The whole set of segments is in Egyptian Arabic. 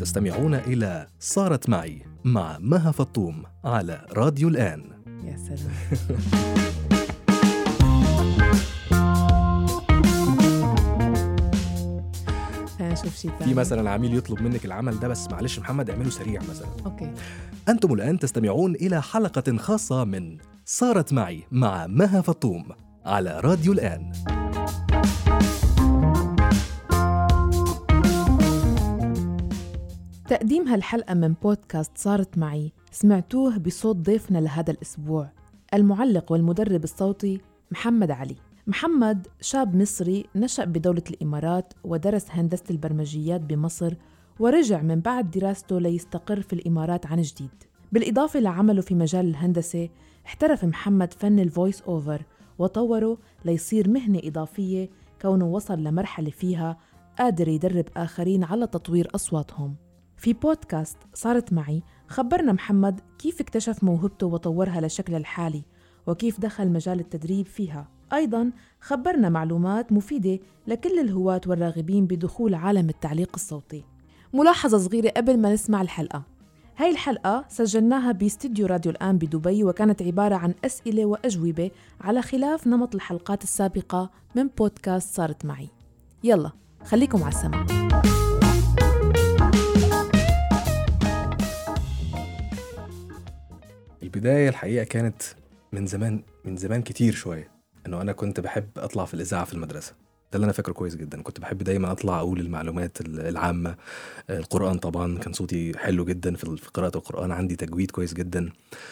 تستمعون إلى صارت معي مع مها فطوم على راديو الآن يا سلام نشوف شيء في مثلا عميل يطلب منك العمل ده بس معلش محمد اعمله سريع مثلا اوكي أنتم الآن تستمعون إلى حلقة خاصة من صارت معي مع مها فطوم على راديو الآن تقديم هالحلقة من بودكاست صارت معي سمعتوه بصوت ضيفنا لهذا الأسبوع المعلق والمدرب الصوتي محمد علي محمد شاب مصري نشأ بدولة الإمارات ودرس هندسة البرمجيات بمصر ورجع من بعد دراسته ليستقر في الإمارات عن جديد بالإضافة لعمله في مجال الهندسة احترف محمد فن الفويس أوفر وطوره ليصير مهنة إضافية كونه وصل لمرحلة فيها قادر يدرب آخرين على تطوير أصواتهم في بودكاست صارت معي خبرنا محمد كيف اكتشف موهبته وطورها لشكل الحالي وكيف دخل مجال التدريب فيها أيضا خبرنا معلومات مفيدة لكل الهواة والراغبين بدخول عالم التعليق الصوتي ملاحظة صغيرة قبل ما نسمع الحلقة هاي الحلقة سجلناها باستديو راديو الآن بدبي وكانت عبارة عن أسئلة وأجوبة على خلاف نمط الحلقات السابقة من بودكاست صارت معي يلا خليكم على السمع البداية الحقيقة كانت من زمان من زمان كتير شوية إنه أنا كنت بحب أطلع في الإذاعة في المدرسة ده اللي أنا فاكره كويس جدا كنت بحب دايما أطلع أقول المعلومات العامة القرآن طبعا كان صوتي حلو جدا في في قراءة القرآن عندي تجويد كويس جدا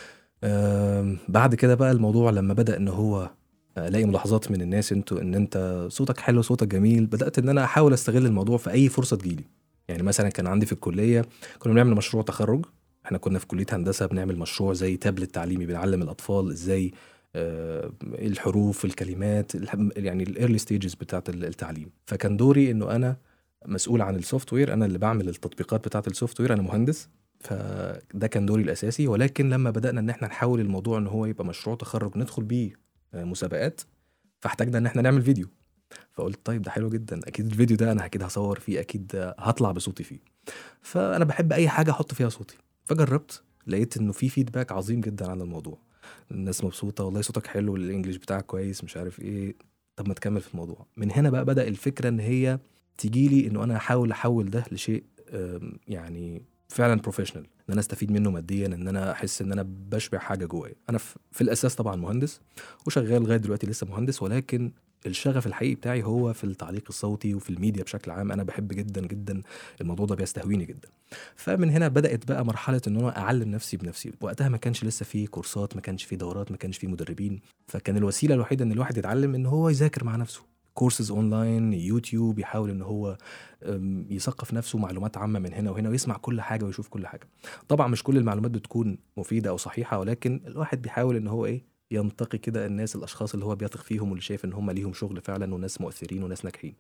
آم، بعد كده بقى الموضوع لما بدأ إن هو الاقي ملاحظات من الناس انتوا ان انت صوتك حلو صوتك جميل بدات ان انا احاول استغل الموضوع في اي فرصه تجيلي يعني مثلا كان عندي في الكليه كنا بنعمل مشروع تخرج احنا كنا في كليه هندسه بنعمل مشروع زي تابلت تعليمي بنعلم الاطفال ازاي آه، الحروف الكلمات الح- يعني الايرلي ستيجز بتاعه التعليم فكان دوري انه انا مسؤول عن السوفت وير انا اللي بعمل التطبيقات بتاعه السوفت وير انا مهندس فده كان دوري الاساسي ولكن لما بدانا ان احنا نحاول الموضوع ان هو يبقى مشروع تخرج ندخل بيه آه، مسابقات فاحتاجنا ان احنا نعمل فيديو فقلت طيب ده حلو جدا اكيد الفيديو ده انا اكيد هصور فيه اكيد آه، هطلع بصوتي فيه فانا بحب اي حاجه احط فيها صوتي فجربت لقيت انه في فيدباك عظيم جدا عن الموضوع الناس مبسوطه والله صوتك حلو الانجليش بتاعك كويس مش عارف ايه طب ما تكمل في الموضوع من هنا بقى بدا الفكره ان هي تيجي لي انه انا احاول احول ده لشيء آم، يعني فعلا بروفيشنال ان انا استفيد منه ماديا ان انا احس ان انا بشبع حاجه جوايا انا في في الاساس طبعا مهندس وشغال لغايه دلوقتي لسه مهندس ولكن الشغف الحقيقي بتاعي هو في التعليق الصوتي وفي الميديا بشكل عام انا بحب جدا جدا الموضوع ده بيستهويني جدا فمن هنا بدات بقى مرحله ان انا اعلم نفسي بنفسي وقتها ما كانش لسه في كورسات ما كانش في دورات ما كانش في مدربين فكان الوسيله الوحيده ان الواحد يتعلم ان هو يذاكر مع نفسه كورسز اونلاين يوتيوب يحاول ان هو أم، يثقف نفسه معلومات عامه من هنا وهنا ويسمع كل حاجه ويشوف كل حاجه طبعا مش كل المعلومات بتكون مفيده او صحيحه ولكن الواحد بيحاول ان هو ايه ينتقي كده الناس الاشخاص اللي هو بيثق فيهم واللي شايف ان هم ليهم شغل فعلا وناس مؤثرين وناس ناجحين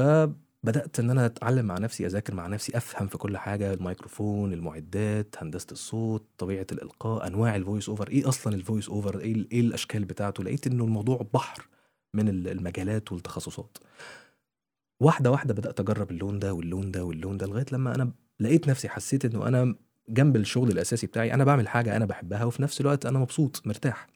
فبدات ان انا اتعلم مع نفسي اذاكر مع نفسي افهم في كل حاجه الميكروفون المعدات هندسه الصوت طبيعه الالقاء انواع الفويس اوفر ايه اصلا الفويس اوفر ايه ال- ايه الاشكال بتاعته لقيت انه الموضوع بحر من ال- المجالات والتخصصات واحده واحده بدات اجرب اللون ده واللون ده واللون ده لغايه لما انا لقيت نفسي حسيت انه انا جنب الشغل الاساسي بتاعي انا بعمل حاجه انا بحبها وفي نفس الوقت انا مبسوط مرتاح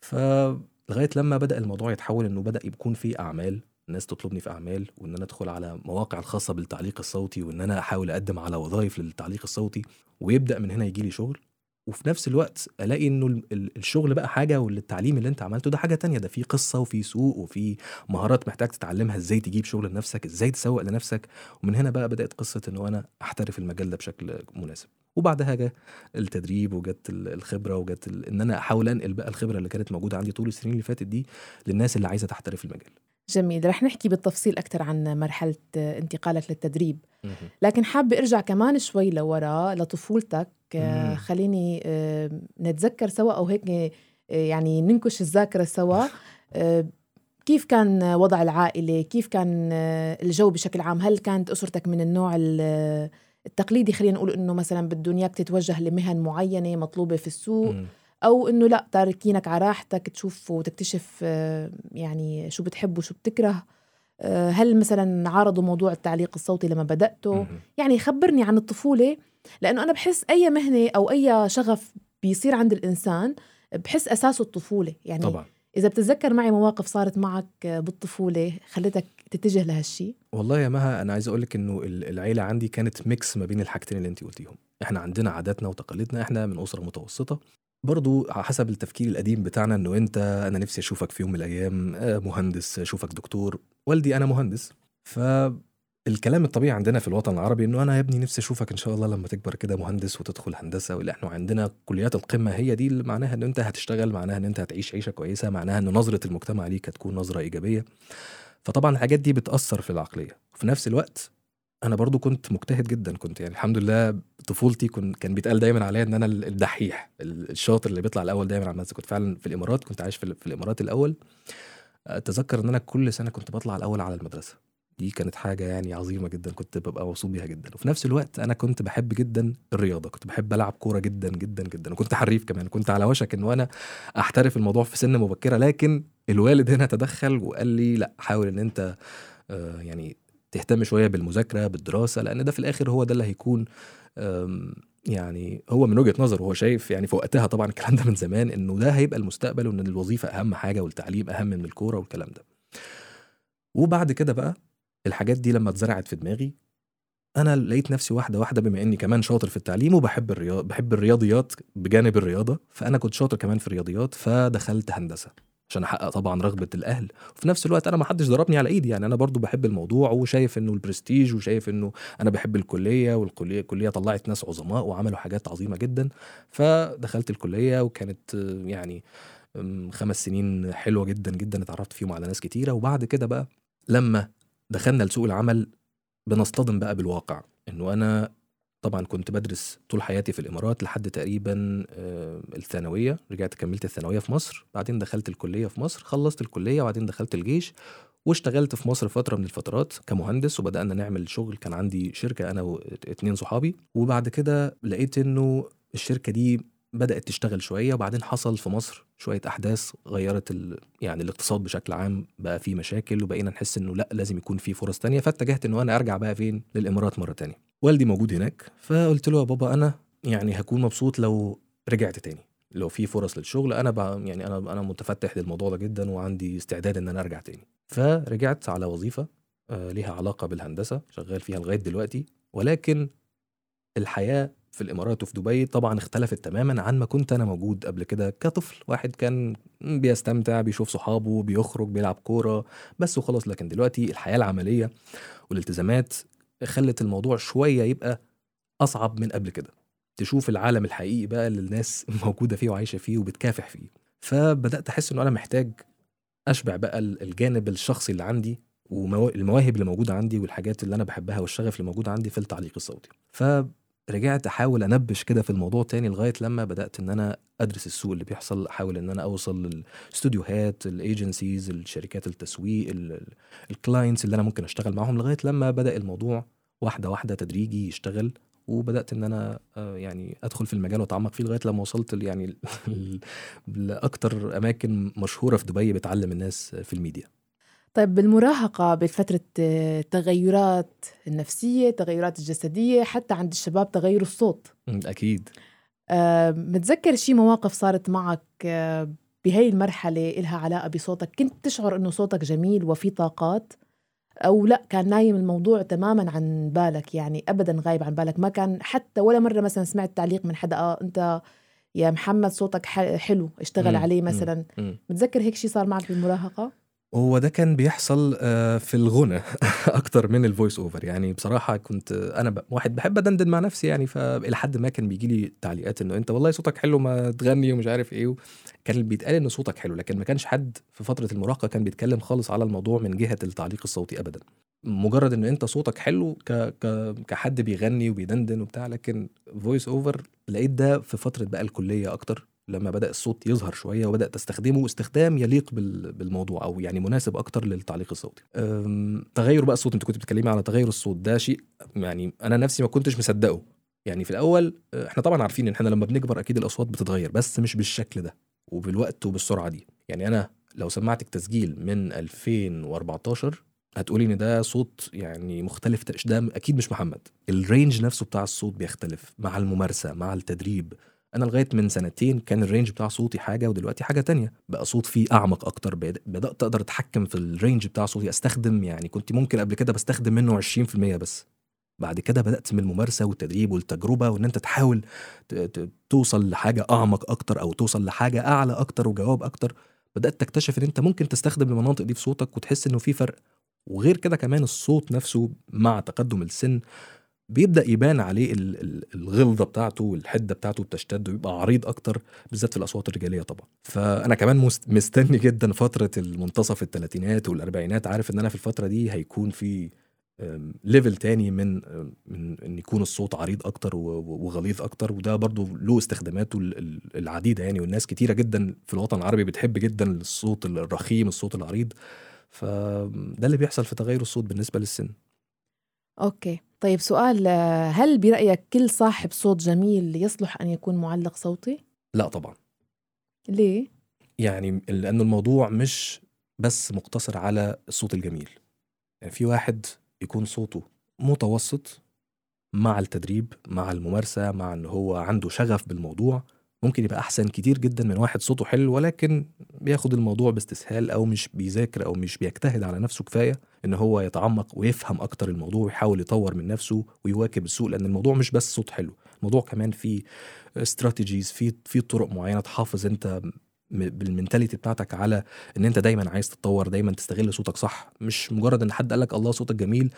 فلغايه لما بدا الموضوع يتحول انه بدا يكون في اعمال الناس تطلبني في اعمال وان انا ادخل على مواقع الخاصه بالتعليق الصوتي وان انا احاول اقدم على وظائف للتعليق الصوتي ويبدا من هنا يجي لي شغل وفي نفس الوقت الاقي انه ال- ال- الشغل بقى حاجه والتعليم اللي انت عملته ده حاجه تانية ده في قصه وفي سوق وفي مهارات محتاج تتعلمها ازاي تجيب شغل لنفسك ازاي تسوق لنفسك ومن هنا بقى بدات قصه انه انا احترف المجال ده بشكل مناسب وبعدها جه التدريب وجت ال- الخبره وجت ال- ان انا احاول انقل بقى الخبره اللي كانت موجوده عندي طول السنين اللي فاتت دي للناس اللي عايزه تحترف المجال جميل رح نحكي بالتفصيل أكثر عن مرحلة انتقالك للتدريب لكن حابة أرجع كمان شوي لورا لطفولتك آه، مم. خليني آه، نتذكر سوا أو هيك آه، يعني ننكش الذاكرة سوا آه، كيف كان وضع العائلة كيف كان آه، الجو بشكل عام هل كانت أسرتك من النوع ال- التقليدي خلينا نقول إنه مثلا بدهم إياك تتوجه لمهن معينة مطلوبة في السوق مم. او انه لا تاركينك على راحتك تشوف وتكتشف آه، يعني شو بتحب وشو بتكره آه، هل مثلا عارضوا موضوع التعليق الصوتي لما بدأته مهم. يعني خبرني عن الطفولة لأنه أنا بحس أي مهنة أو أي شغف بيصير عند الإنسان بحس أساسه الطفولة يعني طبعا إذا بتتذكر معي مواقف صارت معك بالطفولة خلتك تتجه لهالشي والله يا مها انا عايز اقول لك انه ال- العيله عندي كانت ميكس ما بين الحاجتين اللي انت قلتيهم احنا عندنا عاداتنا وتقاليدنا احنا من اسره متوسطه برضو على حسب التفكير القديم بتاعنا انه انت انا نفسي اشوفك في يوم من الايام آه، مهندس اشوفك دكتور والدي انا مهندس فالكلام الطبيعي عندنا في الوطن العربي انه انا يا ابني نفسي اشوفك ان شاء الله لما تكبر كده مهندس وتدخل هندسه واللي احنا عندنا كليات القمه هي دي اللي معناها ان انت هتشتغل معناها ان انت هتعيش عيشه كويسه معناها ان نظره المجتمع ليك هتكون نظره ايجابيه فطبعا الحاجات دي بتاثر في العقليه وفي نفس الوقت انا برضو كنت مجتهد جدا كنت يعني الحمد لله طفولتي كنت كان بيتقال دايما عليا ان انا ال- الدحيح ال- الشاطر اللي بيطلع الاول دايما على المدرسه كنت فعلا في الامارات كنت عايش في, ال- في الامارات الاول اتذكر ان انا كل سنه كنت بطلع الاول على المدرسه دي كانت حاجه يعني عظيمه جدا كنت ببقى مبسوط بيها جدا وفي نفس الوقت انا كنت بحب جدا الرياضه كنت بحب العب كوره جدا جدا جدا وكنت حريف كمان كنت على وشك ان انا احترف الموضوع في سن مبكره لكن الوالد هنا تدخل وقال لي لا حاول ان انت آه، يعني تهتم شويه بالمذاكره بالدراسه لان ده في الاخر هو ده اللي هيكون آم، يعني هو من وجهه نظره هو شايف يعني في وقتها طبعا الكلام ده من زمان انه ده هيبقى المستقبل وان الوظيفه اهم حاجه والتعليم اهم من الكوره والكلام ده وبعد كده بقى الحاجات دي لما اتزرعت في دماغي انا لقيت نفسي واحده واحده بما اني كمان شاطر في التعليم وبحب الرياض بحب الرياضيات بجانب الرياضه فانا كنت شاطر كمان في الرياضيات فدخلت هندسه عشان احقق طبعا رغبه الاهل وفي نفس الوقت انا ما حدش ضربني على ايدي يعني انا برضو بحب الموضوع وشايف انه البرستيج وشايف انه انا بحب الكليه والكليه الكليه طلعت ناس عظماء وعملوا حاجات عظيمه جدا فدخلت الكليه وكانت آه، يعني آم، خمس سنين حلوه جدا جدا اتعرفت فيهم على ناس كتيره وبعد كده بقى لما دخلنا لسوق العمل بنصطدم بقى بالواقع انه انا طبعا كنت بدرس طول حياتي في الامارات لحد تقريبا آه، الثانويه رجعت كملت الثانويه في مصر بعدين دخلت الكليه في مصر خلصت الكليه وبعدين دخلت الجيش واشتغلت في مصر فتره من الفترات كمهندس وبدانا نعمل شغل كان عندي شركه انا واتنين صحابي وبعد كده لقيت انه الشركه دي بدات تشتغل شويه وبعدين حصل في مصر شويه احداث غيرت ال... يعني الاقتصاد بشكل عام بقى فيه مشاكل وبقينا نحس انه لا لازم يكون في فرص تانية فاتجهت انه انا ارجع بقى فين للامارات مره تانية والدي موجود هناك فقلت له يا بابا انا يعني هكون مبسوط لو رجعت تاني لو في فرص للشغل انا بقى يعني انا انا متفتح للموضوع ده جدا وعندي استعداد ان انا ارجع تاني فرجعت على وظيفه آه، ليها علاقه بالهندسه شغال فيها لغايه دلوقتي ولكن الحياه في الامارات وفي دبي طبعا اختلفت تماما عن ما كنت انا موجود قبل كده كطفل واحد كان بيستمتع بيشوف صحابه بيخرج بيلعب كوره بس وخلاص لكن دلوقتي الحياه العمليه والالتزامات خلت الموضوع شويه يبقى اصعب من قبل كده تشوف العالم الحقيقي بقى اللي الناس موجوده فيه وعايشه فيه وبتكافح فيه فبدات احس انه انا محتاج اشبع بقى ال- الجانب الشخصي اللي عندي والمواهب اللي موجوده عندي والحاجات اللي انا بحبها والشغف اللي موجود عندي في التعليق الصوتي فرجعت احاول انبش كده في الموضوع تاني لغايه لما بدات ان انا ادرس السوق اللي بيحصل احاول ان انا اوصل للاستوديوهات الايجنسيز الشركات التسويق الكلاينتس اللي انا ممكن اشتغل معاهم لغايه لما بدا الموضوع واحده واحده تدريجي يشتغل وبدات ان انا آه، يعني ادخل في المجال واتعمق فيه لغايه لما وصلت ل- يعني ل- لاكتر اماكن مشهوره في دبي بتعلم الناس في الميديا طيب بالمراهقة بفترة آه، تغيرات النفسية تغيرات الجسدية حتى عند الشباب تغير الصوت م، اكيد آه، متذكر شي مواقف صارت معك آه، بهي المرحلة إلها علاقة بصوتك كنت تشعر إنه صوتك جميل وفي طاقات أو لا كان نايم الموضوع تماما عن بالك يعني أبدا غايب عن بالك ما كان حتى ولا مرة مثلا سمعت تعليق من حدا آه أنت يا محمد صوتك ح- حلو اشتغل مم، عليه مم. مثلا م. متذكر هيك شي صار معك بالمراهقة هو ده كان بيحصل آه، في الغنى اكتر من الفويس اوفر يعني بصراحه كنت انا ب... واحد بحب ادندن مع نفسي يعني فالى حد ما كان بيجي لي تعليقات انه انت والله صوتك حلو ما تغني ومش عارف ايه كان بيتقال ان صوتك حلو لكن ما كانش حد في فتره المراهقه كان بيتكلم خالص على الموضوع من جهه التعليق الصوتي ابدا مجرد ان انت صوتك حلو ك... ك... كحد بيغني وبيدندن وبتاع لكن فويس اوفر لقيت ده في فتره بقى الكليه اكتر لما بدا الصوت يظهر شويه وبدات استخدمه استخدام يليق بال- بالموضوع او يعني مناسب اكتر للتعليق الصوتي أم، تغير بقى الصوت انت كنت بتتكلمي على تغير الصوت ده شيء يعني انا نفسي ما كنتش مصدقه يعني في الاول أه، احنا طبعا عارفين ان احنا لما بنكبر اكيد الاصوات بتتغير بس مش بالشكل ده وبالوقت وبالسرعه دي يعني انا لو سمعتك تسجيل من 2014 هتقولي ان ده صوت يعني مختلف تقش- ده اكيد مش محمد الرينج نفسه بتاع الصوت بيختلف مع الممارسه مع التدريب انا لغايه من سنتين كان الرينج بتاع صوتي حاجه ودلوقتي حاجه تانية بقى صوت فيه اعمق اكتر بد- بدات اقدر اتحكم في الرينج بتاع صوتي استخدم يعني كنت ممكن قبل كده بستخدم منه 20% بس بعد كده بدات من الممارسه والتدريب والتجربه وان انت تحاول ت- ت- توصل لحاجه اعمق اكتر او توصل لحاجه اعلى اكتر وجواب اكتر بدات تكتشف ان انت ممكن تستخدم المناطق دي في صوتك وتحس انه في فرق وغير كده كمان الصوت نفسه مع تقدم السن بيبدا يبان عليه ال- ال- الغلظه بتاعته والحده بتاعته بتشتد ويبقى عريض اكتر بالذات في الاصوات الرجاليه طبعا فانا كمان مست- مستني جدا فتره المنتصف الثلاثينات والاربعينات عارف ان انا في الفتره دي هيكون في أم، ليفل تاني من أم، من ان يكون الصوت عريض اكتر و- و- وغليظ اكتر وده برضو له استخداماته ال- ال- العديده يعني والناس كتيره جدا في الوطن العربي بتحب جدا الصوت الرخيم الصوت العريض فده اللي بيحصل في تغير الصوت بالنسبه للسن أوكي طيب سؤال آه، هل برأيك كل صاحب صوت جميل يصلح أن يكون معلق صوتي؟ لا طبعا ليه؟ يعني لأنه الموضوع مش بس مقتصر على الصوت الجميل يعني في واحد يكون صوته متوسط مع التدريب مع الممارسة مع ان هو عنده شغف بالموضوع ممكن يبقى احسن كتير جدا من واحد صوته حلو ولكن بياخد الموضوع باستسهال او مش بيذاكر او مش بيجتهد على نفسه كفاية ان هو يتعمق ويفهم اكتر الموضوع ويحاول يطور من نفسه ويواكب السوق لان الموضوع مش بس صوت حلو الموضوع كمان فيه استراتيجيز في في طرق معينه تحافظ انت م- بالمنتاليتي بتاعتك على ان انت دايما عايز تتطور دايما تستغل صوتك صح مش مجرد ان حد قال لك الله صوتك جميل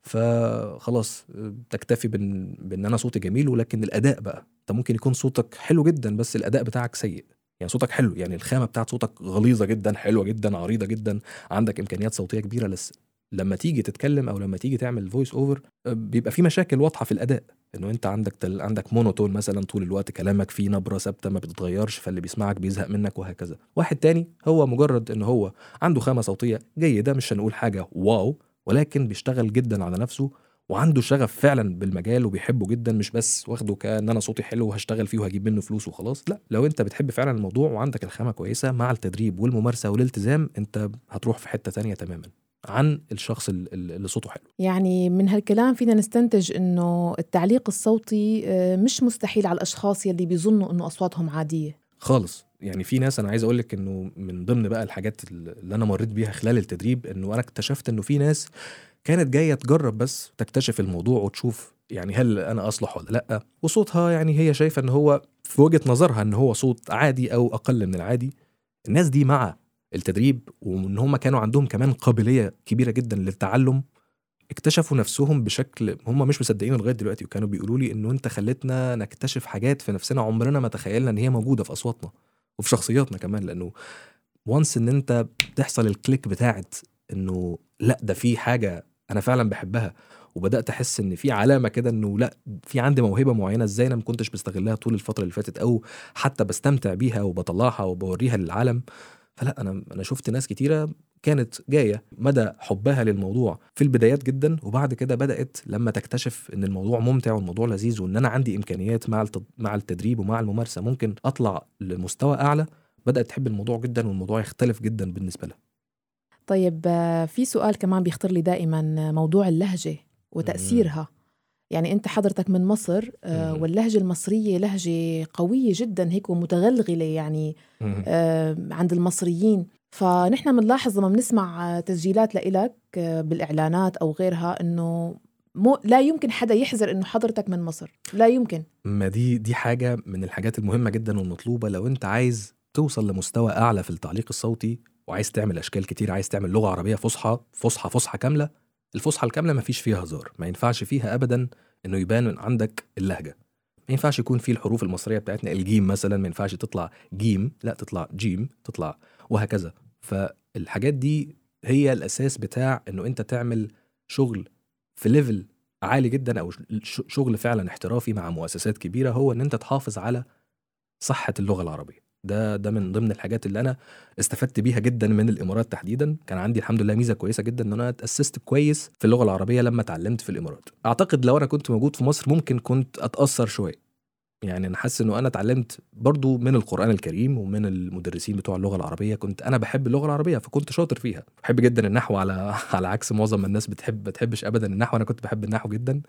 فخلاص تكتفي بان بان انا صوتي جميل ولكن الاداء بقى انت ممكن يكون صوتك حلو جدا بس الاداء بتاعك سيء يعني صوتك حلو يعني الخامه بتاعت صوتك غليظه جدا حلوه جدا عريضه جدا عندك امكانيات صوتيه كبيره بس لما تيجي تتكلم او لما تيجي تعمل فويس اوفر بيبقى في مشاكل واضحه في الاداء انه انت عندك تل... عندك مونوتون مثلا طول الوقت كلامك فيه نبره ثابته ما بتتغيرش فاللي بيسمعك بيزهق منك وهكذا واحد تاني هو مجرد ان هو عنده خامه صوتيه جيده مش هنقول حاجه واو ولكن بيشتغل جدا على نفسه وعنده شغف فعلا بالمجال وبيحبه جدا مش بس واخده كان انا صوتي حلو وهشتغل فيه وهجيب منه فلوس وخلاص لا لو انت بتحب فعلا الموضوع وعندك الخامه كويسه مع التدريب والممارسه والالتزام انت هتروح في حته تانية تماما عن الشخص ال- ال- اللي صوته حلو يعني من هالكلام فينا نستنتج انه التعليق الصوتي آه، مش مستحيل على الاشخاص يلي بيظنوا انه اصواتهم عاديه خالص يعني في ناس انا عايز اقول لك انه من ضمن بقى الحاجات اللي انا مريت بيها خلال التدريب انه انا اكتشفت انه في ناس كانت جايه تجرب بس تكتشف الموضوع وتشوف يعني هل انا اصلح ولا لا وصوتها يعني هي شايفه ان هو في وجهه نظرها ان هو صوت عادي او اقل من العادي الناس دي مع التدريب وان هم كانوا عندهم كمان قابليه كبيره جدا للتعلم اكتشفوا نفسهم بشكل هم مش مصدقينه لغايه دلوقتي وكانوا بيقولوا لي انه انت خلتنا نكتشف حاجات في نفسنا عمرنا ما تخيلنا ان هي موجوده في اصواتنا وفي شخصياتنا كمان لانه وانس ان انت تحصل الكليك بتاعت انه لا ده في حاجه انا فعلا بحبها وبدات احس ان في علامه كده انه لا في عندي موهبه معينه ازاي انا ما كنتش بستغلها طول الفتره اللي فاتت او حتى بستمتع بيها وبطلعها وبوريها للعالم فلا انا انا شفت ناس كتيره كانت جايه مدى حبها للموضوع في البدايات جدا وبعد كده بدات لما تكتشف ان الموضوع ممتع والموضوع لذيذ وان انا عندي امكانيات مع التد... مع التدريب ومع الممارسه ممكن اطلع لمستوى اعلى بدات تحب الموضوع جدا والموضوع يختلف جدا بالنسبه لها طيب آه، في سؤال كمان بيخطر لي دائما آه، موضوع اللهجه وتاثيرها يعني انت حضرتك من مصر آه، مم. واللهجه المصريه لهجه قويه جدا هيك ومتغلغله يعني آه، عند المصريين فنحن بنلاحظ لما بنسمع آه، تسجيلات لإلك آه، بالإعلانات أو غيرها إنه مو لا يمكن حدا يحذر إنه حضرتك من مصر لا يمكن ما دي دي حاجه من الحاجات المهمه جدا والمطلوبه لو انت عايز توصل لمستوى اعلى في التعليق الصوتي وعايز تعمل اشكال كتير عايز تعمل لغه عربيه فصحى فصحى فصحى كامله الفصحى الكامله ما فيش فيها هزار ما ينفعش فيها ابدا انه يبان عندك اللهجه ما ينفعش يكون في الحروف المصريه بتاعتنا الجيم مثلا ما ينفعش تطلع جيم لا تطلع جيم تطلع وهكذا فالحاجات دي هي الاساس بتاع انه انت تعمل شغل في ليفل عالي جدا او ش- شغل فعلا احترافي مع مؤسسات كبيره هو ان انت تحافظ على صحه اللغه العربيه ده ده من ضمن الحاجات اللي انا استفدت بيها جدا من الامارات تحديدا كان عندي الحمد لله ميزه كويسه جدا ان انا اتاسست كويس في اللغه العربيه لما اتعلمت في الامارات اعتقد لو انا كنت موجود في مصر ممكن كنت اتاثر شويه يعني انا حاسس انه انا اتعلمت برضو من القران الكريم ومن المدرسين بتوع اللغه العربيه كنت انا بحب اللغه العربيه فكنت شاطر فيها بحب جدا النحو على على عكس معظم الناس بتحب بتحبش ابدا النحو انا كنت بحب النحو جدا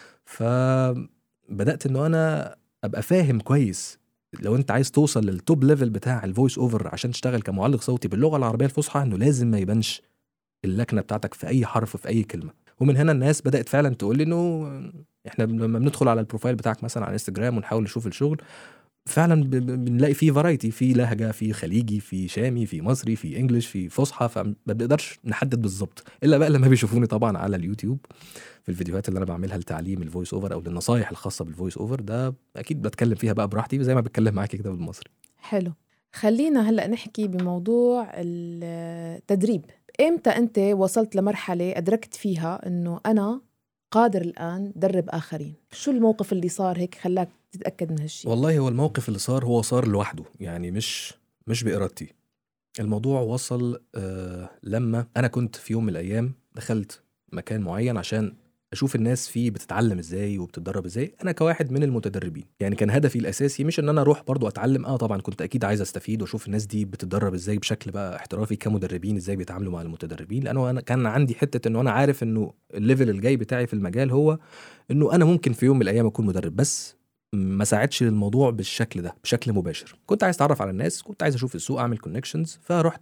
فبدات انه انا ابقى فاهم كويس لو انت عايز توصل للتوب ليفل بتاع الفويس اوفر عشان تشتغل كمعلق صوتي باللغه العربيه الفصحى انه لازم ما يبانش اللكنه بتاعتك في اي حرف في اي كلمه ومن هنا الناس بدات فعلا تقول لي انه احنا لما بندخل على البروفايل بتاعك مثلا على انستجرام ونحاول نشوف الشغل فعلا ب- ب- بنلاقي فيه فرايتي في لهجه في خليجي في شامي في مصري في انجلش في فصحى فما بنقدرش نحدد بالظبط الا بقى لما بيشوفوني طبعا على اليوتيوب في الفيديوهات اللي انا بعملها لتعليم الفويس اوفر او للنصايح الخاصه بالفويس اوفر ده اكيد بتكلم فيها بقى براحتي زي ما بتكلم معاكي كده بالمصري حلو خلينا هلا نحكي بموضوع التدريب امتى انت وصلت لمرحله ادركت فيها انه انا قادر الان درب اخرين شو الموقف اللي صار هيك خلاك تتاكد من هالشيء والله هو الموقف اللي صار هو صار لوحده يعني مش مش بإرادتي الموضوع وصل آه لما أنا كنت في يوم من الأيام دخلت مكان معين عشان أشوف الناس فيه بتتعلم إزاي وبتتدرب إزاي أنا كواحد من المتدربين يعني كان هدفي الأساسي مش إن أنا أروح برضو أتعلم آه طبعا كنت أكيد عايز أستفيد وأشوف الناس دي بتتدرب إزاي بشكل بقى احترافي كمدربين إزاي بيتعاملوا مع المتدربين لأنه أنا كان عندي حتة إنه أنا عارف إنه الليفل الجاي بتاعي في المجال هو إنه أنا ممكن في يوم من الأيام أكون مدرب بس ما ساعدش للموضوع بالشكل ده بشكل مباشر كنت عايز اتعرف على الناس كنت عايز اشوف السوق اعمل كونكشنز فرحت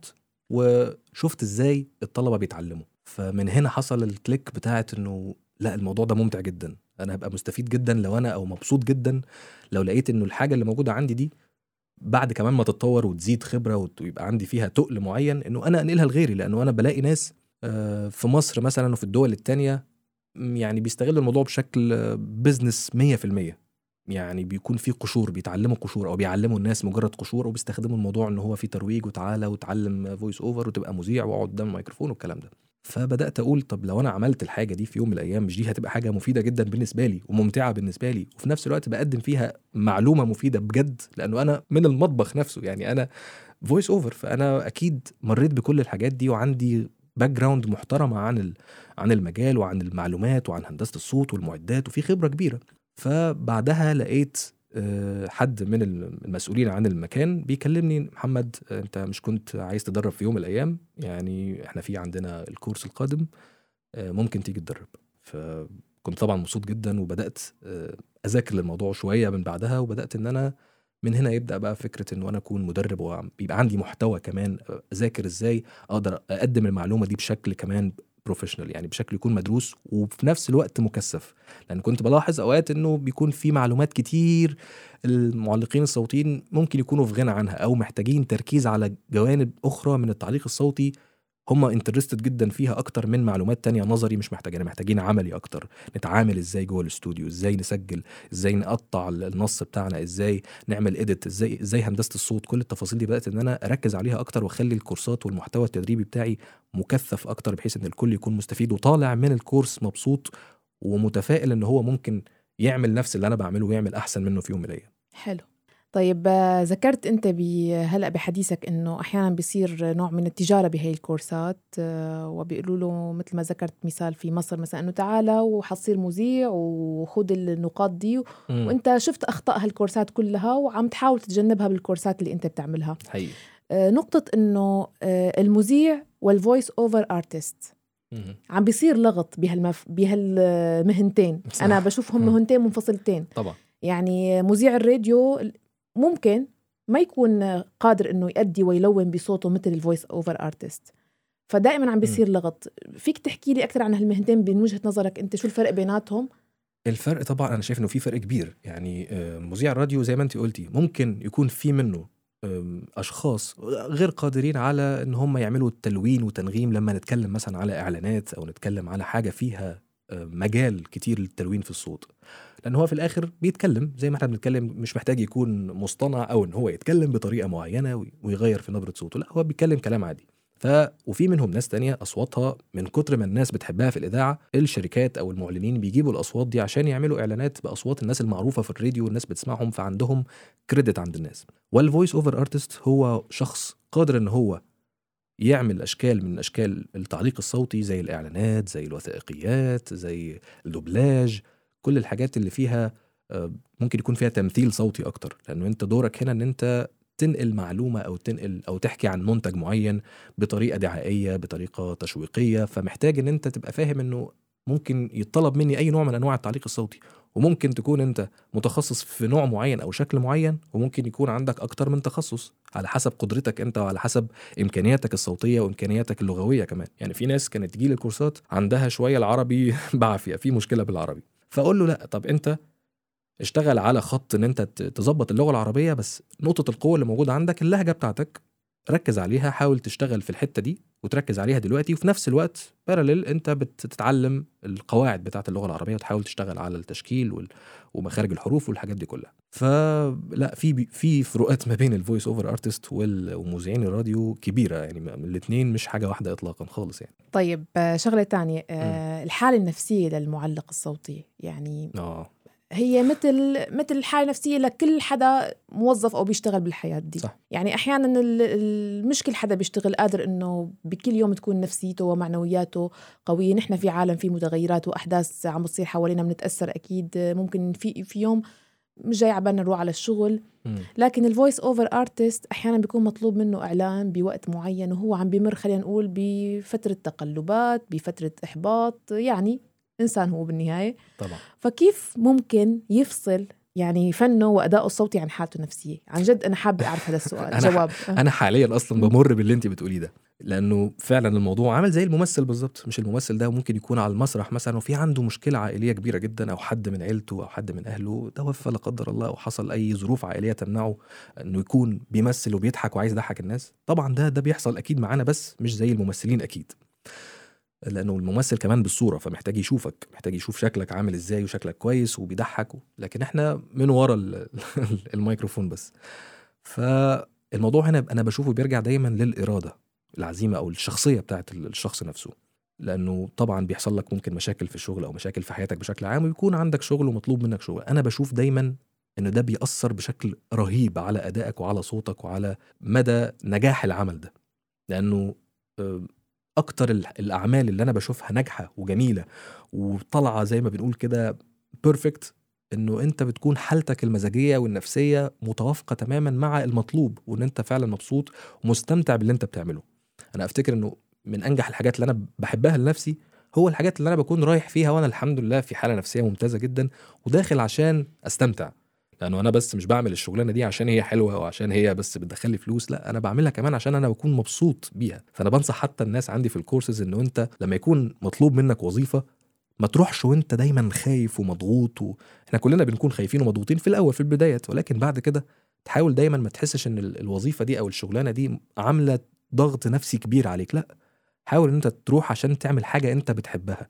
وشفت ازاي الطلبه بيتعلموا فمن هنا حصل الكليك بتاعت انه لا الموضوع ده ممتع جدا انا هبقى مستفيد جدا لو انا او مبسوط جدا لو لقيت انه الحاجه اللي موجوده عندي دي بعد كمان ما تتطور وتزيد خبره وت- ويبقى عندي فيها تقل معين انه انا انقلها لغيري لانه انا بلاقي ناس آه، في مصر مثلا وفي الدول التانية م، يعني بيستغلوا الموضوع بشكل بزنس 100% يعني بيكون في قشور بيتعلموا قشور او بيعلموا الناس مجرد قشور وبيستخدموا الموضوع ان هو في ترويج وتعالى وتعلم فويس اوفر وتبقى مذيع واقعد قدام الميكروفون والكلام ده فبدات اقول طب لو انا عملت الحاجه دي في يوم من الايام مش دي هتبقى حاجه مفيده جدا بالنسبه لي وممتعه بالنسبه لي وفي نفس الوقت بقدم فيها معلومه مفيده بجد لانه انا من المطبخ نفسه يعني انا فويس اوفر فانا اكيد مريت بكل الحاجات دي وعندي باك جراوند محترمه عن ال- عن المجال وعن المعلومات وعن هندسه الصوت والمعدات وفي خبره كبيره فبعدها لقيت آه، حد من المسؤولين عن المكان بيكلمني محمد آه، انت مش كنت عايز تدرب في يوم من الايام يعني احنا في عندنا الكورس القادم آه، ممكن تيجي تدرب فكنت طبعا مبسوط جدا وبدات آه، اذاكر للموضوع شويه من بعدها وبدات ان انا من هنا يبدا بقى فكره ان انا اكون مدرب ويبقى عندي محتوى كمان اذاكر ازاي اقدر اقدم المعلومه دي بشكل كمان بروفيشنال يعني بشكل يكون مدروس وفي نفس الوقت مكثف لان كنت بلاحظ اوقات انه بيكون في معلومات كتير المعلقين الصوتيين ممكن يكونوا في غنى عنها او محتاجين تركيز على جوانب اخرى من التعليق الصوتي هم انترستد جدا فيها اكتر من معلومات تانية نظري مش محتاجين محتاجين عملي اكتر نتعامل ازاي جوه الاستوديو ازاي نسجل ازاي نقطع النص بتاعنا ازاي نعمل اديت ازاي ازاي هندسه الصوت كل التفاصيل دي بدات ان انا اركز عليها اكتر واخلي الكورسات والمحتوى التدريبي بتاعي مكثف اكتر بحيث ان الكل يكون مستفيد وطالع من الكورس مبسوط ومتفائل ان هو ممكن يعمل نفس اللي انا بعمله ويعمل احسن منه في يوم من الايام حلو طيب آه، ذكرت انت ب- هلا بحديثك انه احيانا بيصير نوع من التجاره بهي الكورسات آه، وبيقولوا له مثل ما ذكرت مثال في مصر مثلا انه تعالى وحتصير مذيع وخذ النقاط دي وانت شفت اخطاء هالكورسات كلها وعم تحاول تتجنبها بالكورسات اللي انت بتعملها حقيقي آه، نقطه انه آه، المذيع والفويس اوفر ارتست مهم. عم بيصير لغط بهالمف... بهالمهنتين صح. انا بشوفهم مم. مهنتين منفصلتين طبعا يعني مذيع الراديو ممكن ما يكون قادر انه يأدي ويلون بصوته مثل الفويس اوفر ارتست فدائما عم بيصير لغط فيك تحكي لي اكثر عن هالمهنتين من وجهه نظرك انت شو الفرق بيناتهم الفرق طبعا انا شايف انه في فرق كبير يعني آه، مذيع الراديو زي ما انت قلتي ممكن يكون في منه آم، اشخاص غير قادرين على ان هم يعملوا تلوين وتنغيم لما نتكلم مثلا على اعلانات او نتكلم على حاجه فيها آه، مجال كتير للتلوين في الصوت لان هو في الاخر بيتكلم زي ما احنا بنتكلم مش محتاج يكون مصطنع او ان هو يتكلم بطريقه معينه وي- ويغير في نبره صوته لا هو بيتكلم كلام عادي ف وفي منهم ناس تانية اصواتها من كتر ما الناس بتحبها في الاذاعه الشركات او المعلنين بيجيبوا الاصوات دي عشان يعملوا اعلانات باصوات الناس المعروفه في الراديو والناس بتسمعهم فعندهم كريدت عند الناس والفويس اوفر ارتست هو شخص قادر ان هو يعمل اشكال من اشكال التعليق الصوتي زي الاعلانات زي الوثائقيات زي الدوبلاج كل الحاجات اللي فيها آه، ممكن يكون فيها تمثيل صوتي اكتر لانه انت دورك هنا ان انت تنقل معلومه او تنقل او تحكي عن منتج معين بطريقه دعائيه بطريقه تشويقيه فمحتاج ان انت تبقى فاهم انه ممكن يطلب مني اي نوع من انواع التعليق الصوتي وممكن تكون انت متخصص في نوع معين او شكل معين وممكن يكون عندك اكتر من تخصص على حسب قدرتك انت وعلى حسب امكانياتك الصوتيه وامكانياتك اللغويه كمان يعني في ناس كانت تجي الكورسات عندها شويه العربي بعافيه في مشكله بالعربي فاقول له لا طب انت اشتغل على خط ان انت تظبط اللغه العربيه بس نقطه القوه اللي موجوده عندك اللهجه بتاعتك ركز عليها حاول تشتغل في الحته دي وتركز عليها دلوقتي وفي نفس الوقت باراليل انت بتتعلم القواعد بتاعه اللغه العربيه وتحاول تشتغل على التشكيل ومخارج الحروف والحاجات دي كلها فلا في في فروقات ما بين الفويس اوفر ارتست ومذيعين الراديو كبيره يعني الاثنين مش حاجه واحده اطلاقا خالص يعني طيب شغله تانية الحاله النفسيه للمعلق الصوتي يعني اه هي مثل مثل حاله نفسيه لكل حدا موظف او بيشتغل بالحياه دي صح. يعني احيانا مش كل حدا بيشتغل قادر انه بكل يوم تكون نفسيته ومعنوياته قويه نحن في عالم في متغيرات واحداث عم بتصير حوالينا بنتاثر اكيد ممكن في في يوم مش جاي عبالنا نروح على الشغل لكن الفويس اوفر ارتست احيانا بيكون مطلوب منه اعلان بوقت معين وهو عم بمر خلينا نقول بفتره تقلبات بفتره احباط يعني انسان هو بالنهايه طبعا فكيف ممكن يفصل يعني فنه وادائه الصوتي عن حالته النفسيه عن جد انا حابه اعرف هذا السؤال أنا جواب انا حاليا اصلا بمر باللي انت بتقوليه ده لانه فعلا الموضوع عامل زي الممثل بالظبط مش الممثل ده ممكن يكون على المسرح مثلا وفي عنده مشكله عائليه كبيره جدا او حد من عيلته او حد من اهله توفى لا قدر الله او حصل اي ظروف عائليه تمنعه انه يكون بيمثل وبيضحك وعايز يضحك الناس طبعا ده ده بيحصل اكيد معانا بس مش زي الممثلين اكيد لانه الممثل كمان بالصوره فمحتاج يشوفك محتاج يشوف شكلك عامل ازاي وشكلك كويس وبيضحك لكن احنا من ورا الميكروفون بس فالموضوع هنا انا بشوفه بيرجع دايما للاراده العزيمه او الشخصيه بتاعت الشخص نفسه لانه طبعا بيحصل لك ممكن مشاكل في الشغل او مشاكل في حياتك بشكل عام ويكون عندك شغل ومطلوب منك شغل انا بشوف دايما انه ده بيأثر بشكل رهيب على ادائك وعلى صوتك وعلى مدى نجاح العمل ده لانه اكتر الاعمال اللي انا بشوفها ناجحه وجميله وطالعه زي ما بنقول كده بيرفكت انه انت بتكون حالتك المزاجيه والنفسيه متوافقه تماما مع المطلوب وان انت فعلا مبسوط ومستمتع باللي انت بتعمله انا افتكر انه من انجح الحاجات اللي انا بحبها لنفسي هو الحاجات اللي انا بكون رايح فيها وانا الحمد لله في حاله نفسيه ممتازه جدا وداخل عشان استمتع لانه انا بس مش بعمل الشغلانه دي عشان هي حلوه او عشان هي بس بتدخل لي فلوس لا انا بعملها كمان عشان انا بكون مبسوط بيها فانا بنصح حتى الناس عندي في الكورسز انه انت لما يكون مطلوب منك وظيفه ما تروحش وانت دايما خايف ومضغوط و... احنا كلنا بنكون خايفين ومضغوطين في الاول في البدايات ولكن بعد كده تحاول دايما ما تحسش ان الوظيفه دي او الشغلانه دي عامله ضغط نفسي كبير عليك لا حاول ان انت تروح عشان تعمل حاجه انت بتحبها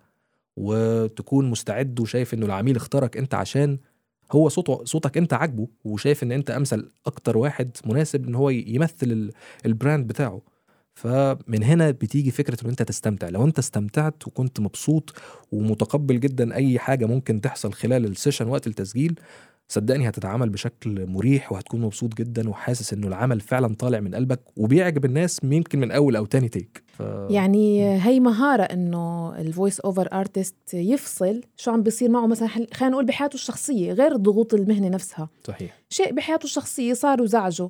وتكون مستعد وشايف انه العميل اختارك انت عشان هو صوته صوتك انت عاجبه وشايف ان انت امثل اكتر واحد مناسب ان هو يمثل البراند بتاعه فمن هنا بتيجي فكره ان انت تستمتع لو انت استمتعت وكنت مبسوط ومتقبل جدا اي حاجه ممكن تحصل خلال السيشن وقت التسجيل صدقني هتتعامل بشكل مريح وهتكون مبسوط جدا وحاسس انه العمل فعلا طالع من قلبك وبيعجب الناس يمكن من اول او تاني تيك ف... يعني هي مهاره انه الفويس اوفر ارتست يفصل شو عم بيصير معه مثلا خلينا نقول بحياته الشخصيه غير ضغوط المهنه نفسها صحيح شيء بحياته الشخصيه صار وزعجه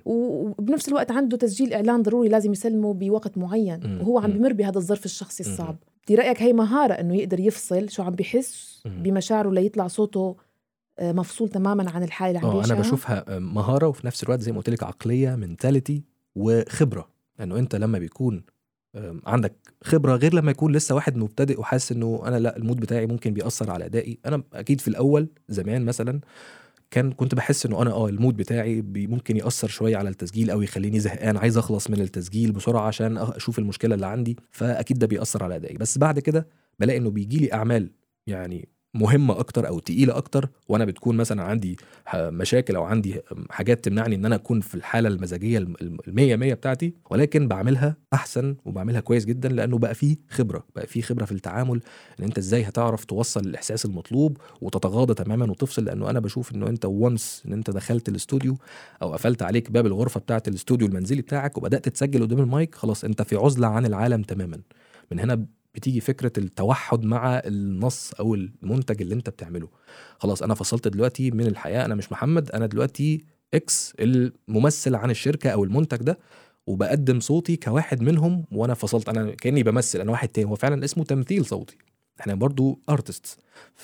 وبنفس الوقت عنده تسجيل اعلان ضروري لازم يسلمه بوقت معين وهو عم بمر بهذا الظرف الشخصي الصعب برايك هي مهاره انه يقدر يفصل شو عم بحس بمشاعره ليطلع صوته آه، مفصول تماما عن الحاله اللي عم انا بشوفها آه، مهاره وفي نفس الوقت زي ما قلت لك عقليه منتاليتي وخبره لانه يعني انت لما بيكون عندك خبره غير لما يكون لسه واحد مبتدئ وحاسس انه انا لا المود بتاعي ممكن بيأثر على ادائي انا اكيد في الاول زمان مثلا كان كنت بحس انه انا اه المود بتاعي ممكن ياثر شويه على التسجيل او يخليني زهقان عايز اخلص من التسجيل بسرعه عشان اشوف المشكله اللي عندي فاكيد ده بيأثر على ادائي بس بعد كده بلاقي انه بيجي لي اعمال يعني مهمه اكتر او تقيله اكتر وانا بتكون مثلا عندي مشاكل او عندي حاجات تمنعني ان انا اكون في الحاله المزاجيه المية مية بتاعتي ولكن بعملها احسن وبعملها كويس جدا لانه بقى فيه خبره بقى فيه خبره في التعامل ان انت ازاي هتعرف توصل الاحساس المطلوب وتتغاضى تماما وتفصل لانه انا بشوف انه انت وانس ان انت دخلت الاستوديو او قفلت عليك باب الغرفه بتاعه الاستوديو المنزلي بتاعك وبدات تسجل قدام المايك خلاص انت في عزله عن العالم تماما من هنا بتيجي فكره التوحد مع النص او المنتج اللي انت بتعمله خلاص انا فصلت دلوقتي من الحياه انا مش محمد انا دلوقتي اكس الممثل عن الشركه او المنتج ده وبقدم صوتي كواحد منهم وانا فصلت انا كاني بمثل انا واحد تاني هو فعلا اسمه تمثيل صوتي احنا برضو ارتست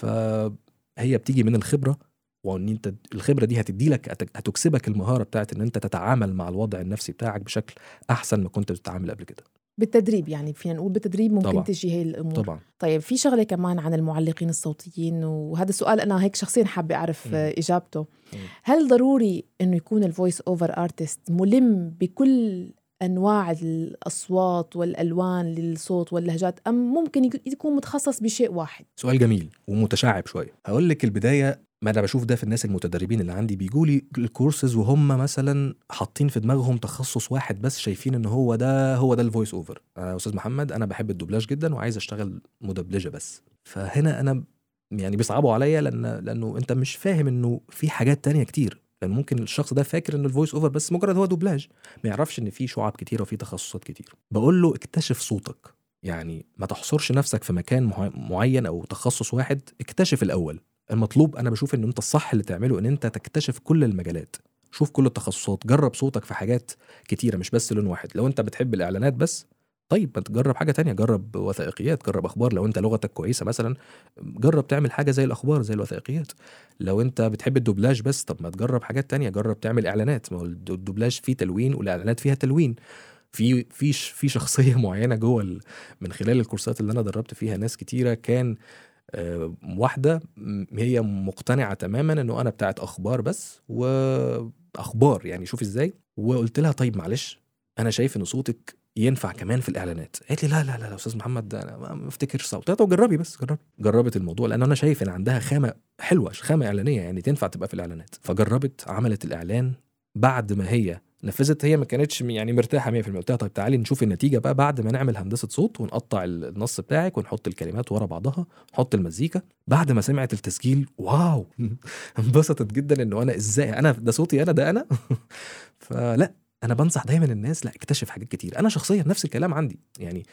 فهي بتيجي من الخبره وان انت الخبره دي هتدي لك هتكسبك المهاره بتاعت ان انت تتعامل مع الوضع النفسي بتاعك بشكل احسن ما كنت بتتعامل قبل كده بالتدريب يعني فينا نقول بالتدريب ممكن طبعاً. تجي هي الامور طبعا طيب في شغله كمان عن المعلقين الصوتيين وهذا السؤال انا هيك شخصيا حابه اعرف مم. آه، اجابته مم. هل ضروري انه يكون الفويس اوفر ارتست ملم بكل انواع الاصوات والالوان للصوت واللهجات ام ممكن يك- يكون متخصص بشيء واحد سؤال جميل ومتشعب شويه هقول لك البدايه ما انا بشوف ده في الناس المتدربين اللي عندي بيجوا لي الكورسز وهم مثلا حاطين في دماغهم تخصص واحد بس شايفين ان هو ده هو ده الفويس اوفر انا يا استاذ محمد انا بحب الدوبلاج جدا وعايز اشتغل مدبلجه بس فهنا انا يعني بيصعبوا عليا لان لانه انت مش فاهم انه في حاجات تانية كتير لان ممكن الشخص ده فاكر ان الفويس اوفر بس مجرد هو دوبلاج ما يعرفش ان في شعب كتير وفي تخصصات كتير بقول له اكتشف صوتك يعني ما تحصرش نفسك في مكان مع- معين او تخصص واحد اكتشف الاول المطلوب انا بشوف ان انت الصح اللي تعمله ان انت تكتشف كل المجالات شوف كل التخصصات جرب صوتك في حاجات كتيره مش بس لون واحد لو انت بتحب الاعلانات بس طيب ما تجرب حاجه تانية جرب وثائقيات جرب اخبار لو انت لغتك كويسه مثلا جرب تعمل حاجه زي الاخبار زي الوثائقيات لو انت بتحب الدوبلاج بس طب ما تجرب حاجات تانية جرب تعمل اعلانات ما هو الد- الدوبلاج فيه تلوين والاعلانات فيها تلوين في في ش- في شخصيه معينه جوه ال- من خلال الكورسات اللي انا دربت فيها ناس كتيره كان آه، واحده م- هي مقتنعه تماما انه انا بتاعت اخبار بس واخبار يعني شوف ازاي وقلت لها طيب معلش انا شايف ان صوتك ينفع كمان في الاعلانات قالت لي لا لا لا, لا استاذ محمد ده انا ما ما افتكرش صوت قلت لها طب جربي بس جربي جربت الموضوع لان انا شايف ان عندها خامه حلوه خامه اعلانيه يعني تنفع تبقى في الاعلانات فجربت عملت الاعلان بعد ما هي نفذت هي ما كانتش يعني مرتاحه 100% قلت لها طيب تعالي نشوف النتيجه بقى بعد ما نعمل هندسه صوت ونقطع النص بتاعك ونحط الكلمات ورا بعضها نحط المزيكا بعد ما سمعت التسجيل واو انبسطت جدا انه انا ازاي انا ده صوتي انا ده انا فلا انا بنصح دايما الناس لا اكتشف حاجات كتير انا شخصيا نفس الكلام عندي يعني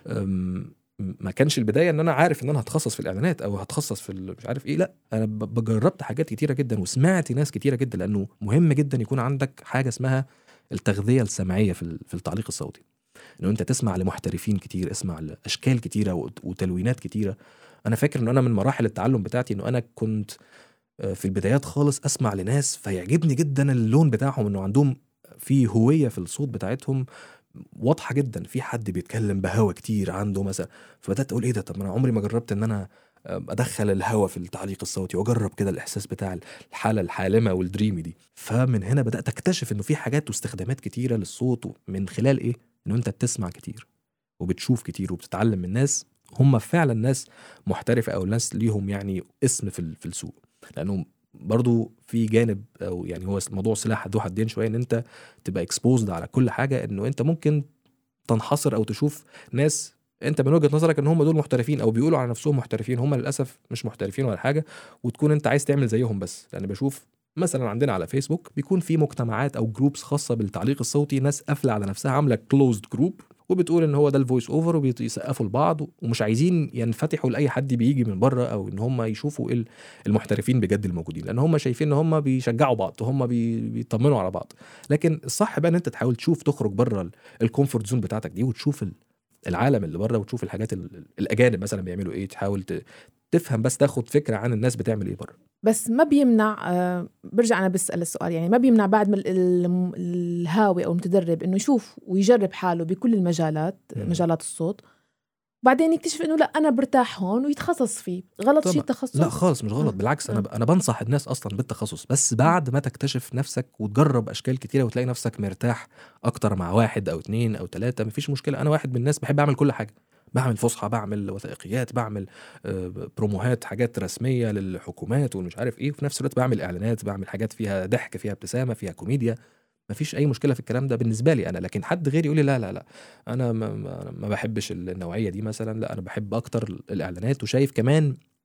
أم، ما كانش البدايه ان انا عارف ان انا هتخصص في الاعلانات او هتخصص في ال- مش عارف ايه لا انا ب- ب- جربت حاجات كتيره جدا وسمعت ناس كتيره جدا لانه مهم جدا يكون عندك حاجه اسمها التغذيه السمعيه في ال- في التعليق الصوتي انه انت تسمع لمحترفين كتير اسمع لاشكال كتيره وت- وتلوينات كتيره انا فاكر ان انا من مراحل التعلم بتاعتي انه انا كنت آه، في البدايات خالص اسمع لناس فيعجبني جدا اللون بتاعهم انه عندهم في هويه في الصوت بتاعتهم واضحه جدا في حد بيتكلم بهوا كتير عنده مثلا فبدات اقول ايه ده طب ما انا عمري ما جربت ان انا آه، ادخل الهوا في التعليق الصوتي واجرب كده الاحساس بتاع الحاله الحالمه والدريمي دي فمن هنا بدات اكتشف انه في حاجات واستخدامات كتيره للصوت من خلال ايه انه انت بتسمع كتير وبتشوف كتير وبتتعلم من ناس هم فعلا ناس محترفه او ناس ليهم يعني اسم في ال- في السوق لانه برضو في جانب او يعني هو موضوع سلاح ذو حدين شويه ان انت تبقى اكسبوزد على كل حاجه انه انت ممكن تنحصر او تشوف ناس انت من وجهه نظرك ان هم دول محترفين او بيقولوا على نفسهم محترفين هم للاسف مش محترفين ولا حاجه وتكون انت عايز تعمل زيهم بس لان بشوف مثلا عندنا على فيسبوك بيكون في مجتمعات او جروبس خاصه بالتعليق الصوتي ناس قافله على نفسها عامله كلوزد جروب وبتقول ان هو ده الفويس اوفر وبيسقفوا لبعض ومش عايزين ينفتحوا لاي حد بيجي من بره او ان هم يشوفوا ايه المحترفين بجد الموجودين لان هم شايفين ان هم بيشجعوا بعض هم بي- بيطمنوا على بعض لكن الصح بقى ان انت تحاول تشوف تخرج بره الكومفورت زون بتاعتك دي وتشوف ال- العالم اللي بره وتشوف الحاجات ال- ال- الاجانب مثلا بيعملوا ايه تحاول ت- تفهم بس تاخد فكره عن الناس بتعمل ايه بره بس ما بيمنع آه برجع انا بسال السؤال يعني ما بيمنع بعد ما ال- ال- الهاوي او المتدرب انه يشوف ويجرب حاله بكل المجالات مم. مجالات الصوت بعدين يكتشف انه لا انا برتاح هون ويتخصص فيه غلط شيء طبعاً. التخصص لا خالص مش غلط آه. بالعكس آه. انا ب- انا بنصح الناس اصلا بالتخصص بس بعد ما تكتشف نفسك وتجرب اشكال كتيره وتلاقي نفسك مرتاح اكتر مع واحد او اتنين او تلاته مفيش مشكله انا واحد من الناس بحب اعمل كل حاجه بعمل فصحى بعمل وثائقيات بعمل آه، بروموهات حاجات رسميه للحكومات والمش عارف ايه وفي نفس الوقت بعمل اعلانات بعمل حاجات فيها ضحك فيها ابتسامه فيها كوميديا مفيش اي مشكله في الكلام ده بالنسبه لي انا لكن حد غيري يقول لي لا لا لا انا ما, ما- ما بحبش النوعيه دي مثلا لا انا بحب اكتر الاعلانات وشايف كمان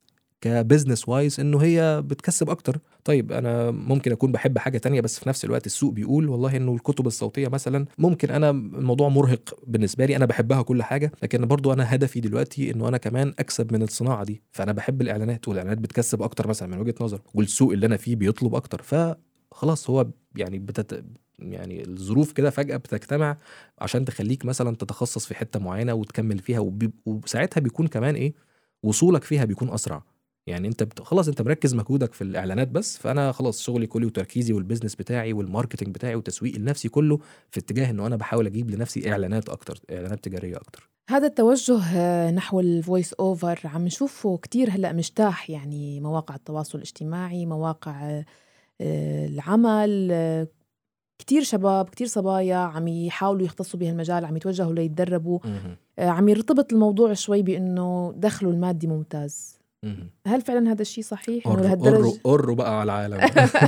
كبزنس وايز انه هي بتكسب اكتر طيب انا ممكن اكون بحب حاجه تانية بس في نفس الوقت السوق بيقول والله انه الكتب الصوتيه مثلا ممكن انا الموضوع مرهق بالنسبه لي انا بحبها كل حاجه لكن برضو انا هدفي دلوقتي انه انا كمان اكسب من الصناعه دي فانا بحب الاعلانات والاعلانات بتكسب اكتر مثلا من وجهه نظر والسوق اللي انا فيه بيطلب اكتر فخلاص هو يعني بتت... يعني الظروف كده فجأة بتجتمع عشان تخليك مثلا تتخصص في حتة معينة وتكمل فيها وبي... وساعتها بيكون كمان ايه وصولك فيها بيكون أسرع يعني انت بت... خلاص انت مركز مجهودك في الاعلانات بس فانا خلاص شغلي كله وتركيزي والبيزنس بتاعي والماركتنج بتاعي وتسويق لنفسي كله في اتجاه انه انا بحاول اجيب لنفسي اعلانات اكتر اعلانات تجاريه اكتر هذا التوجه آه، نحو الفويس اوفر عم نشوفه كتير هلا مجتاح يعني مواقع التواصل الاجتماعي مواقع آه، آه، العمل آه، كتير شباب كتير صبايا عم يحاولوا يختصوا بهالمجال عم يتوجهوا ليتدربوا مهم. آه، عم يرتبط الموضوع شوي بانه دخله المادي ممتاز مهم. هل فعلا هذا الشيء صحيح انه قروا لهالدرجه قروا قروا بقى على العالم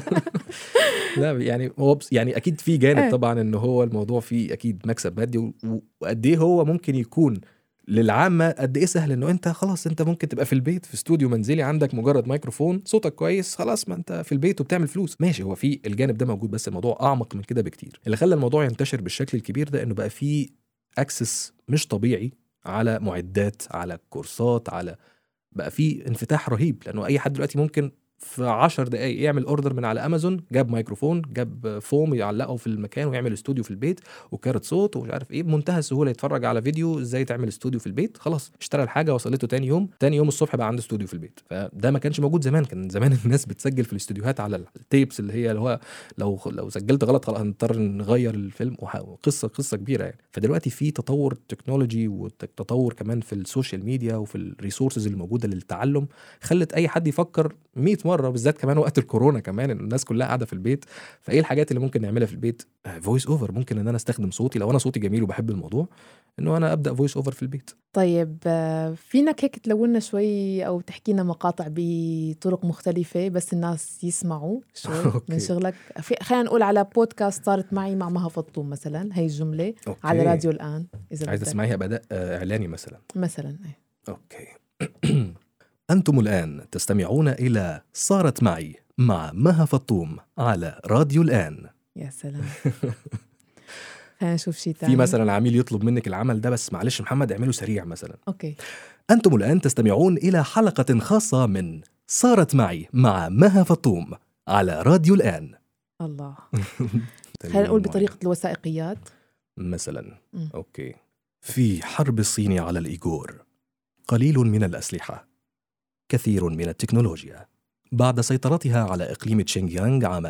لا يعني هو بس يعني اكيد في إيه. جانب طبعا ان هو الموضوع فيه اكيد مكسب مادي و- و- وقد ايه هو ممكن يكون للعامه قد ايه سهل انه انت خلاص انت ممكن تبقى في البيت في استوديو منزلي عندك مجرد ميكروفون صوتك كويس خلاص ما انت في البيت وبتعمل فلوس ماشي هو في الجانب ده موجود بس الموضوع اعمق من كده بكتير اللي خلى الموضوع ينتشر بالشكل الكبير ده انه بقى فيه اكسس مش طبيعي على معدات على كورسات على بقى في انفتاح رهيب لانه اي حد دلوقتي ممكن في 10 دقائق يعمل اوردر من على امازون جاب ميكروفون جاب فوم يعلقه في المكان ويعمل استوديو في البيت وكارت صوت ومش عارف ايه بمنتهى السهوله يتفرج على فيديو ازاي تعمل استوديو في البيت خلاص اشترى الحاجه وصلته تاني يوم تاني يوم الصبح بقى عنده استوديو في البيت فده ما كانش موجود زمان كان زمان الناس بتسجل في الاستوديوهات على التيبس اللي هي اللي هو لو لو سجلت غلط خلاص هنضطر نغير الفيلم وح- وقصه قصه كبيره يعني فدلوقتي في تطور تكنولوجي وتطور كمان في السوشيال ميديا وفي الريسورسز الموجوده للتعلم خلت اي حد يفكر 100 مره بالذات كمان وقت الكورونا كمان إن الناس كلها قاعده في البيت فايه الحاجات اللي ممكن نعملها في البيت فويس اوفر ممكن ان انا استخدم صوتي لو انا صوتي جميل وبحب الموضوع انه انا ابدا فويس اوفر في البيت طيب آه، فينك هيك تلونا شوي او تحكي لنا مقاطع بطرق مختلفه بس الناس يسمعوا شوي من أوكي. شغلك في خلينا نقول على بودكاست صارت معي مع مها فطوم مثلا هي الجمله أوكي. على راديو الان اذا عايز بدك. تسمعيها باداء آه، اعلاني مثلا مثلا إيه. اوكي انتم الان تستمعون الى صارت معي مع مها فطوم على راديو الان يا سلام خلينا نشوف شيء ثاني في مثلا عميل يطلب منك العمل ده بس معلش محمد اعمله سريع مثلا اوكي أنتم الآن تستمعون إلى حلقة خاصة من صارت معي مع مها فطوم على راديو الآن الله خلينا نقول بطريقه الوثائقيات مثلا مم. أوكي في حرب الصين على الإيغور قليل من الأسلحة كثير من التكنولوجيا بعد سيطرتها على إقليم تشينجيانغ عام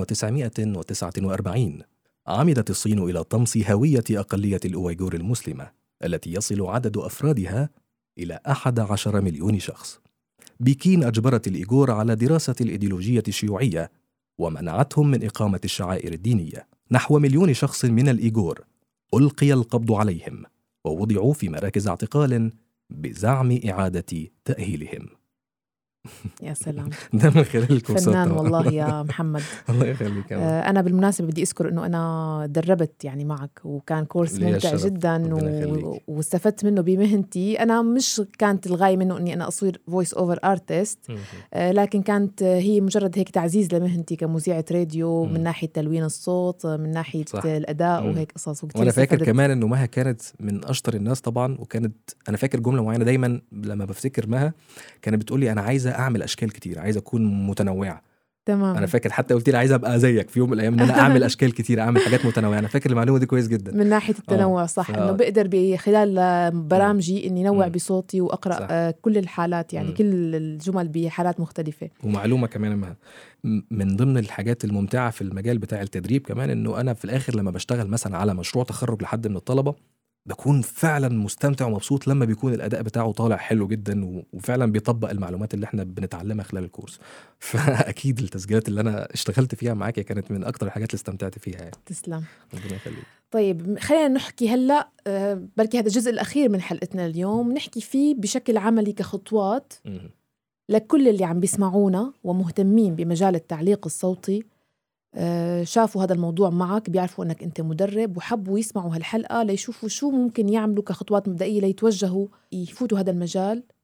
1949 عمدت الصين إلى طمس هوية أقلية الأويغور المسلمة التي يصل عدد أفرادها إلى 11 مليون شخص بكين أجبرت الإيغور على دراسة الإيديولوجية الشيوعية ومنعتهم من إقامة الشعائر الدينية نحو مليون شخص من الإيغور ألقي القبض عليهم ووضعوا في مراكز اعتقال بزعم إعادة تأهيلهم يا سلام ده من خلال الكورسات فنان طبعاً. والله يا محمد الله يخليك يا آه، أنا بالمناسبة بدي أذكر إنه أنا دربت يعني معك وكان كورس ليا ممتع الشرف. جدا ربنا و... يخليك. واستفدت منه بمهنتي أنا مش كانت الغاية منه إني أنا أصير فويس أوفر أرتست مهم. لكن كانت آه، هي مجرد هيك تعزيز لمهنتي كمذيعة راديو مم. من ناحية تلوين الصوت آه، من ناحية صح. الأداء مم. وهيك قصص وكتير وانا فاكر استفدت. كمان انه مها كانت من اشطر الناس طبعا وكانت انا فاكر جمله معينه دايما لما بفتكر مها كانت بتقول لي انا عايزه اعمل اشكال كتير عايزه اكون متنوعه تمام انا فاكر حتى قلت لي عايزه ابقى زيك في يوم من الايام ان انا اعمل اشكال كتير اعمل حاجات متنوعه انا فاكر المعلومه دي كويس جدا من ناحية التنوع صح ف- إنه بقدر بخلال آه، برامجي إني نوع مم. بصوتي وأقرأ صح. آه، كل الحالات يعني مم. كل الجمل بحالات مختلفة ومعلومه كمان مها م- من ضمن الحاجات الممتعه في المجال بتاع التدريب كمان انه انا في الاخر لما بشتغل مثلا على مشروع تخرج لحد من الطلبه بكون فعلا مستمتع ومبسوط لما بيكون الاداء بتاعه طالع حلو جدا و- وفعلا بيطبق المعلومات اللي احنا بنتعلمها خلال الكورس فاكيد التسجيلات اللي انا اشتغلت فيها معاك كانت من اكتر الحاجات اللي استمتعت فيها يعني تسلم ربنا يخليك طيب خلينا نحكي هلا آه، بركي هذا الجزء الاخير من حلقتنا اليوم نحكي فيه بشكل عملي كخطوات مهم. لكل اللي عم بيسمعونا ومهتمين بمجال التعليق الصوتي آه، شافوا هذا الموضوع معك بيعرفوا انك انت مدرب وحبوا يسمعوا هالحلقه ليشوفوا شو ممكن يعملوا كخطوات مبدئيه ليتوجهوا يفوتوا هذا المجال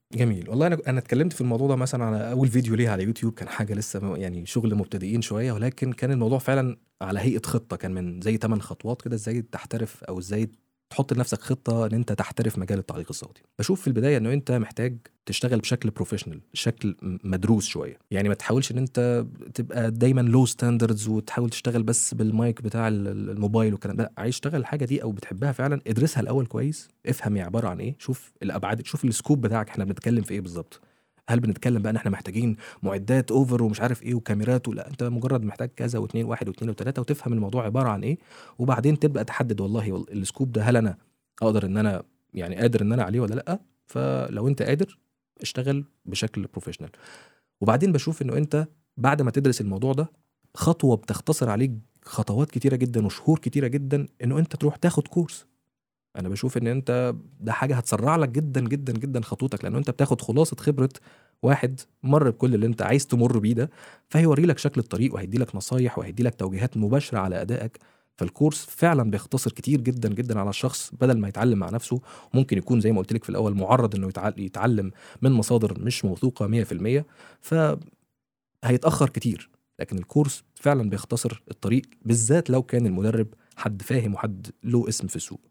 جميل والله انا انا اتكلمت في الموضوع ده مثلا على اول فيديو ليه على يوتيوب كان حاجه لسه م- يعني شغل مبتدئين شويه ولكن كان الموضوع فعلا على هيئه خطه كان من زي 8 خطوات كده ازاي تحترف او ازاي تحط لنفسك خطه ان انت تحترف مجال التعليق الصوتي بشوف في البدايه انه انت محتاج تشتغل بشكل بروفيشنال شكل م- مدروس شويه يعني ما تحاولش ان انت تبقى دايما لو ستاندردز وتحاول تشتغل بس بالمايك بتاع ال- ال- الموبايل والكلام ده لا عايز تشتغل الحاجه دي او بتحبها فعلا ادرسها الاول كويس افهم هي عباره عن ايه شوف الابعاد شوف السكوب بتاعك احنا بنتكلم في ايه بالظبط هل بنتكلم بقى ان احنا محتاجين معدات اوفر ومش عارف ايه وكاميرات ولا انت مجرد محتاج كذا واثنين واحد واثنين وثلاثه وتفهم الموضوع عباره عن ايه وبعدين تبدا تحدد والله وال- السكوب ده هل انا اقدر ان انا يعني قادر ان انا عليه ولا لا فلو انت قادر اشتغل بشكل بروفيشنال وبعدين بشوف انه انت بعد ما تدرس الموضوع ده خطوه بتختصر عليك خطوات كتيره جدا وشهور كتيره جدا انه انت تروح تاخد كورس انا بشوف ان انت ده حاجه هتسرع لك جدا جدا جدا خطوتك لانه انت بتاخد خلاصه خبره واحد مر بكل اللي انت عايز تمر بيه ده فهيوري لك شكل الطريق وهيدي لك نصايح وهيدي لك توجيهات مباشره على ادائك فالكورس فعلا بيختصر كتير جدا جدا على الشخص بدل ما يتعلم مع نفسه ممكن يكون زي ما قلت لك في الاول معرض انه يتع- يتعلم من مصادر مش موثوقه 100% فهيتاخر كتير لكن الكورس فعلا بيختصر الطريق بالذات لو كان المدرب حد فاهم وحد له اسم في السوق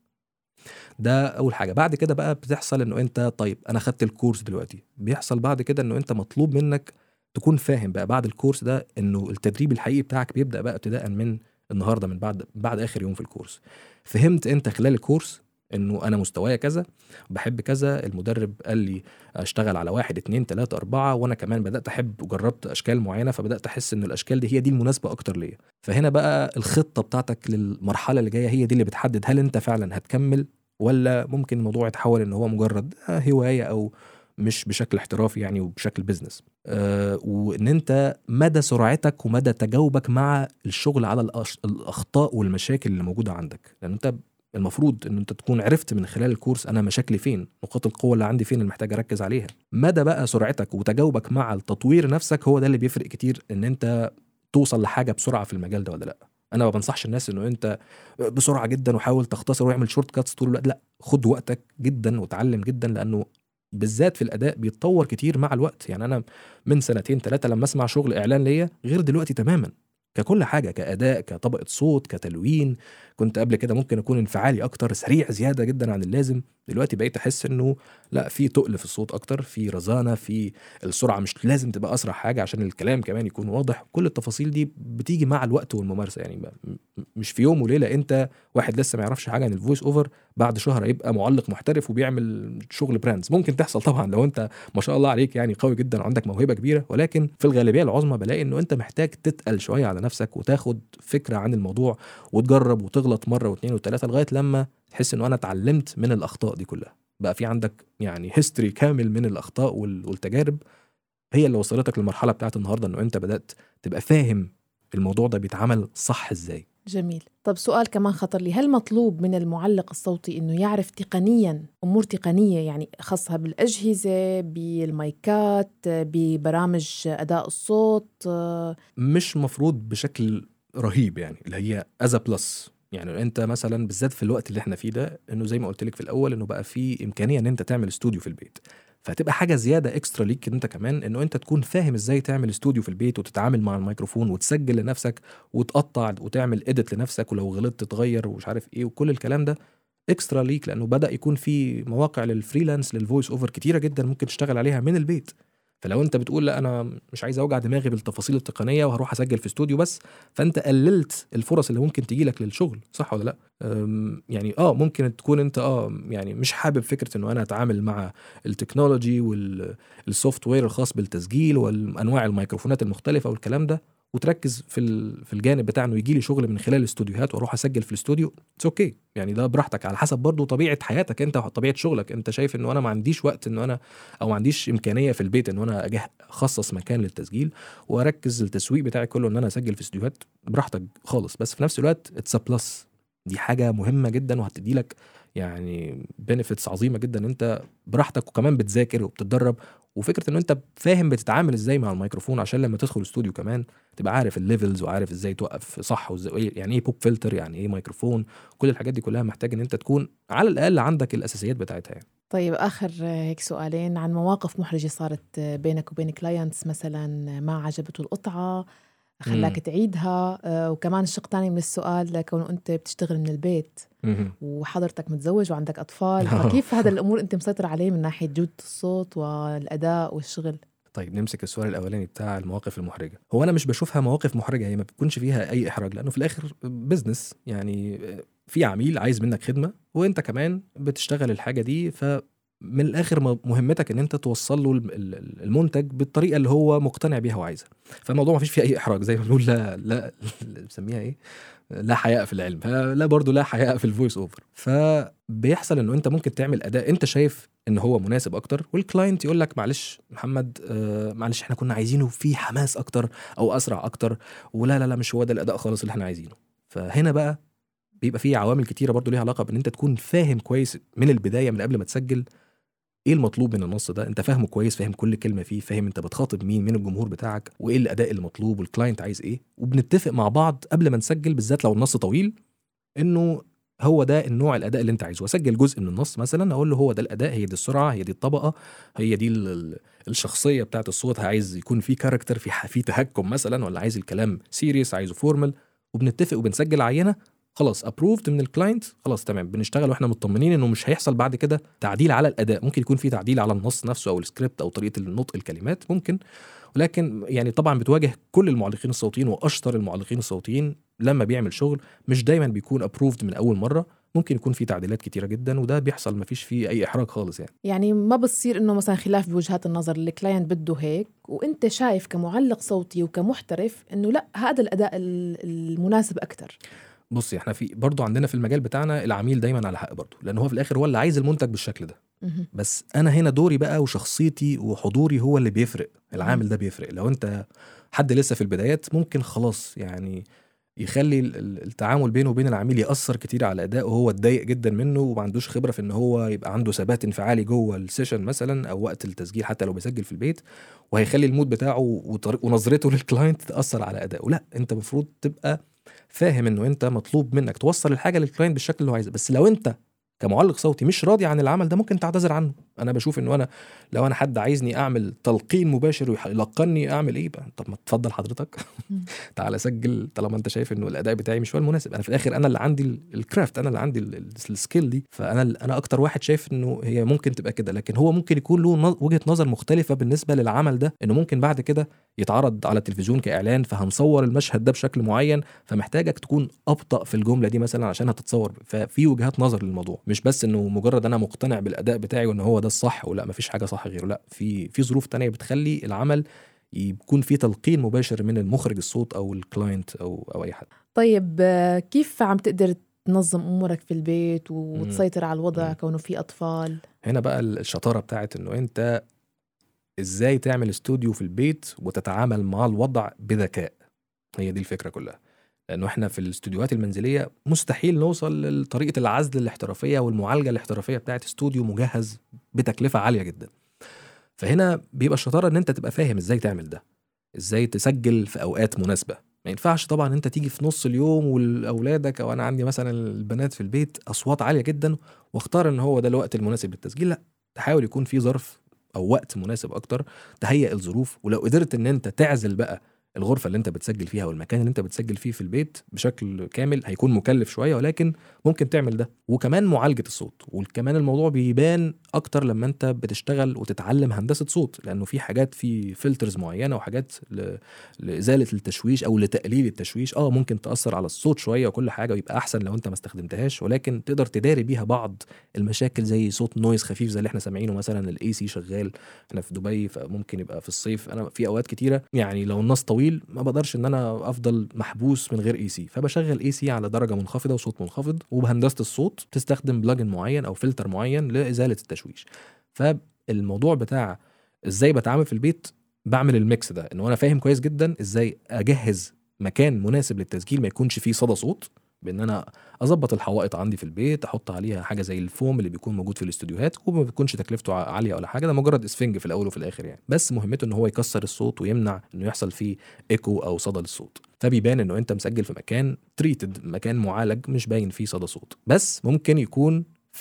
ده اول حاجه بعد كده بقى بتحصل انه انت طيب انا خدت الكورس دلوقتي بيحصل بعد كده انه انت مطلوب منك تكون فاهم بقى بعد الكورس ده انه التدريب الحقيقي بتاعك بيبدا بقى ابتداء من النهارده من بعد بعد اخر يوم في الكورس فهمت انت خلال الكورس انه انا مستوايا كذا بحب كذا المدرب قال لي اشتغل على واحد اتنين تلاته اربعه وانا كمان بدات احب وجربت اشكال معينه فبدات احس ان الاشكال دي هي دي المناسبه اكتر ليا فهنا بقى الخطه بتاعتك للمرحله اللي جايه هي دي اللي بتحدد هل انت فعلا هتكمل ولا ممكن الموضوع يتحول ان هو مجرد آه، هوايه او مش بشكل احترافي يعني وبشكل بيزنس آه وان انت مدى سرعتك ومدى تجاوبك مع الشغل على الأش... الاخطاء والمشاكل اللي موجوده عندك لان انت المفروض ان انت تكون عرفت من خلال الكورس انا مشاكلي فين نقاط القوه اللي عندي فين اللي محتاج اركز عليها مدى بقى سرعتك وتجاوبك مع التطوير نفسك هو ده اللي بيفرق كتير ان انت توصل لحاجه بسرعه في المجال ده ولا لا انا ما بنصحش الناس انه انت بسرعه جدا وحاول تختصر واعمل شورت كاتس طول الوقت لا خد وقتك جدا وتعلم جدا لانه بالذات في الاداء بيتطور كتير مع الوقت يعني انا من سنتين ثلاثه لما اسمع شغل اعلان ليا غير دلوقتي تماما ككل حاجه كاداء كطبقه صوت كتلوين كنت قبل كده ممكن اكون انفعالي اكتر سريع زياده جدا عن اللازم دلوقتي بقيت احس انه لا في تقل في الصوت اكتر في رزانه في السرعه مش لازم تبقى اسرع حاجه عشان الكلام كمان يكون واضح كل التفاصيل دي بتيجي مع الوقت والممارسه يعني ما- م- مش في يوم وليله انت واحد لسه ما يعرفش حاجه عن الفويس اوفر بعد شهر يبقى معلق محترف وبيعمل شغل براندز ممكن تحصل طبعا لو انت ما شاء الله عليك يعني قوي جدا وعندك موهبه كبيره ولكن في الغالبيه العظمى بلاقي انه انت محتاج تتقل شويه على نفسك وتاخد فكره عن الموضوع وتجرب وتغلط مره واثنين وثلاثه لغايه لما تحس انه انا اتعلمت من الاخطاء دي كلها بقى في عندك يعني هيستوري كامل من الاخطاء وال- والتجارب هي اللي وصلتك للمرحله بتاعت النهارده انه انت بدات تبقى فاهم الموضوع ده بيتعمل صح ازاي جميل طب سؤال كمان خطر لي هل مطلوب من المعلق الصوتي انه يعرف تقنيا امور تقنيه يعني خاصه بالاجهزه بالمايكات ببرامج اداء الصوت مش مفروض بشكل رهيب يعني اللي هي از بلس يعني انت مثلا بالذات في الوقت اللي احنا فيه ده انه زي ما قلت لك في الاول انه بقى في امكانيه ان انت تعمل استوديو في البيت فهتبقى حاجه زياده اكسترا ليك انت كمان انه انت تكون فاهم ازاي تعمل استوديو في البيت وتتعامل مع الميكروفون وتسجل لنفسك وتقطع وتعمل اديت لنفسك ولو غلطت تغير ومش عارف ايه وكل الكلام ده اكسترا ليك لانه بدا يكون في مواقع للفريلانس للفويس اوفر كتيره جدا ممكن تشتغل عليها من البيت فلو انت بتقول لا انا مش عايز اوجع دماغي بالتفاصيل التقنيه وهروح اسجل في استوديو بس فانت قللت الفرص اللي ممكن تجي لك للشغل صح ولا لا أم، يعني اه ممكن تكون انت اه يعني مش حابب فكره انه انا اتعامل مع التكنولوجي والسوفت وير الخاص بالتسجيل وانواع الميكروفونات المختلفه والكلام ده وتركز في ال- في الجانب بتاع انه يجي لي شغل من خلال الاستوديوهات واروح اسجل في الاستوديو اتس اوكي يعني ده براحتك على حسب برضو طبيعه حياتك انت وطبيعه شغلك انت شايف انه انا ما عنديش وقت انه انا او ما عنديش امكانيه في البيت انه انا أجه اخصص مكان للتسجيل واركز التسويق بتاعي كله ان انا اسجل في استوديوهات براحتك خالص بس في نفس الوقت اتس بلس دي حاجه مهمه جدا وهتدي لك يعني بنفيتس عظيمه جدا انت براحتك وكمان بتذاكر وبتتدرب وفكره ان انت فاهم بتتعامل ازاي مع الميكروفون عشان لما تدخل استوديو كمان تبقى عارف الليفلز وعارف ازاي توقف صح وازاي يعني ايه بوب فلتر يعني ايه ميكروفون كل الحاجات دي كلها محتاج ان انت تكون على الاقل عندك الاساسيات بتاعتها يعني طيب آخر هيك سؤالين عن مواقف محرجة صارت بينك وبين كلاينتس مثلا ما عجبته القطعة خلاك مم. تعيدها آه، وكمان الشق الثاني من السؤال كونه أنت بتشتغل من البيت مهم. وحضرتك متزوج وعندك أطفال آه. فكيف هذا الأمور أنت مسيطر عليه من ناحية جودة الصوت والأداء والشغل طيب نمسك السؤال الاولاني بتاع المواقف المحرجه هو انا مش بشوفها مواقف محرجه هي ما بتكونش فيها اي احراج لانه في الاخر بزنس يعني في عميل عايز منك خدمه وانت كمان بتشتغل الحاجه دي فمن الاخر م- مهمتك ان انت توصل له الم- ال- ال- المنتج بالطريقه اللي هو مقتنع بيها وعايزها فالموضوع ما فيش فيه اي احراج زي ما بنقول لا لا بنسميها ايه لا حياء في العلم فلا برضو لا حياء في الفويس اوفر فبيحصل انه انت ممكن تعمل اداء انت شايف ان هو مناسب اكتر والكلاينت يقول لك معلش محمد آه معلش احنا كنا عايزينه فيه حماس اكتر او اسرع اكتر ولا لا لا مش هو ده الاداء خالص اللي احنا عايزينه فهنا بقى بيبقى فيه عوامل كتيره برضو ليها علاقه بان انت تكون فاهم كويس من البدايه من قبل ما تسجل ايه المطلوب من النص ده انت فاهمه كويس فاهم كل كلمه فيه فاهم انت بتخاطب مين من الجمهور بتاعك وايه الاداء المطلوب والكلاينت عايز ايه وبنتفق مع بعض قبل ما نسجل بالذات لو النص طويل انه هو ده النوع الاداء اللي انت عايزه اسجل جزء من النص مثلا اقول له هو ده الاداء هي دي السرعه هي دي الطبقه هي دي ال- ال- الشخصيه بتاعت الصوت عايز يكون في كاركتر في ح- في تهكم مثلا ولا عايز الكلام سيريس عايزه فورمال وبنتفق وبنسجل عينه خلاص ابروفد من الكلاينت خلاص تمام بنشتغل واحنا مطمنين انه مش هيحصل بعد كده تعديل على الاداء ممكن يكون في تعديل على النص نفسه او السكريبت او طريقه النطق الكلمات ممكن ولكن يعني طبعا بتواجه كل المعلقين الصوتيين واشطر المعلقين الصوتيين لما بيعمل شغل مش دايما بيكون ابروفد من اول مره ممكن يكون في تعديلات كتيره جدا وده بيحصل ما فيش فيه اي احراج خالص يعني يعني ما بتصير انه مثلا خلاف بوجهات النظر الكلاينت بده هيك وانت شايف كمعلق صوتي وكمحترف انه لا هذا الاداء ال- المناسب اكثر بصي احنا في برضو عندنا في المجال بتاعنا العميل دايما على حق برضو لان هو في الاخر هو اللي عايز المنتج بالشكل ده بس انا هنا دوري بقى وشخصيتي وحضوري هو اللي بيفرق العامل ده بيفرق لو انت حد لسه في البدايات ممكن خلاص يعني يخلي ال- ال- التعامل بينه وبين العميل ياثر كتير على ادائه وهو اتضايق جدا منه وما عندوش خبره في ان هو يبقى عنده ثبات انفعالي جوه السيشن مثلا او وقت التسجيل حتى لو بيسجل في البيت وهيخلي المود بتاعه وطريق- ونظرته للكلاينت تاثر على ادائه لا انت المفروض تبقى فاهم انه انت مطلوب منك توصل الحاجه للكلاينت بالشكل اللي هو عايزه بس لو انت كمعلق صوتي مش راضي عن العمل ده ممكن تعتذر عنه انا بشوف انه انا لو انا حد عايزني اعمل تلقين مباشر ويلقني اعمل ايه بقى طب ما تفضل حضرتك مم. تعالى سجل طالما انت شايف انه الاداء بتاعي مش هو المناسب انا في الاخر انا اللي عندي ال- الكرافت انا اللي عندي ال- ال- السكيل دي فانا ال- انا اكتر واحد شايف انه هي ممكن تبقى كده لكن هو ممكن يكون له نظ- وجهه نظر مختلفه بالنسبه للعمل ده انه ممكن بعد كده يتعرض على التلفزيون كاعلان فهنصور المشهد ده بشكل معين فمحتاجك تكون ابطا في الجمله دي مثلا عشان هتتصور ففي وجهات نظر للموضوع مش بس انه مجرد انا مقتنع بالاداء بتاعي وان هو ده الصح ولا مفيش حاجه صح غيره لا في في ظروف تانية بتخلي العمل يكون في تلقين مباشر من المخرج الصوت او الكلاينت او او اي حد طيب آه، كيف عم تقدر تنظم امورك في البيت وتسيطر على الوضع مم. كونه في اطفال هنا بقى الشطاره بتاعت انه انت ازاي تعمل استوديو في البيت وتتعامل مع الوضع بذكاء هي دي الفكره كلها لانه احنا في الاستوديوهات المنزليه مستحيل نوصل لطريقه العزل الاحترافيه والمعالجه الاحترافيه بتاعت استوديو مجهز بتكلفه عاليه جدا فهنا بيبقى الشطاره ان انت تبقى فاهم ازاي تعمل ده ازاي تسجل في اوقات مناسبه ما ينفعش طبعا انت تيجي في نص اليوم واولادك او انا عندي مثلا البنات في البيت اصوات عاليه جدا واختار ان هو ده الوقت المناسب للتسجيل لا تحاول يكون في ظرف او وقت مناسب اكتر تهيئ الظروف ولو قدرت ان انت تعزل بقى الغرفه اللي انت بتسجل فيها والمكان اللي انت بتسجل فيه في البيت بشكل كامل هيكون مكلف شويه ولكن ممكن تعمل ده وكمان معالجه الصوت وكمان الموضوع بيبان اكتر لما انت بتشتغل وتتعلم هندسه صوت لانه في حاجات في فلترز معينه وحاجات ل... لازاله التشويش او لتقليل التشويش اه ممكن تاثر على الصوت شويه وكل حاجه ويبقى احسن لو انت ما استخدمتهاش ولكن تقدر تداري بيها بعض المشاكل زي صوت نويز خفيف زي اللي احنا سامعينه مثلا الاي سي شغال انا في دبي فممكن يبقى في الصيف انا في اوقات كتيره يعني لو النص طويل ما بقدرش ان انا افضل محبوس من غير اي سي فبشغل اي سي على درجه منخفضه وصوت منخفض وبهندسه الصوت تستخدم بلجن معين او فلتر معين لازاله التشويش فالموضوع بتاع ازاي بتعامل في البيت بعمل الميكس ده انه انا فاهم كويس جدا ازاي اجهز مكان مناسب للتسجيل ما يكونش فيه صدى صوت بان انا اظبط الحوائط عندي في البيت احط عليها حاجه زي الفوم اللي بيكون موجود في الاستوديوهات وما بيكونش تكلفته ع- عاليه ولا حاجه ده مجرد اسفنج في الاول وفي الاخر يعني بس مهمته ان هو يكسر الصوت ويمنع انه يحصل فيه ايكو او صدى للصوت فبيبان انه انت مسجل في مكان تريتد مكان معالج مش باين فيه صدى صوت بس ممكن يكون في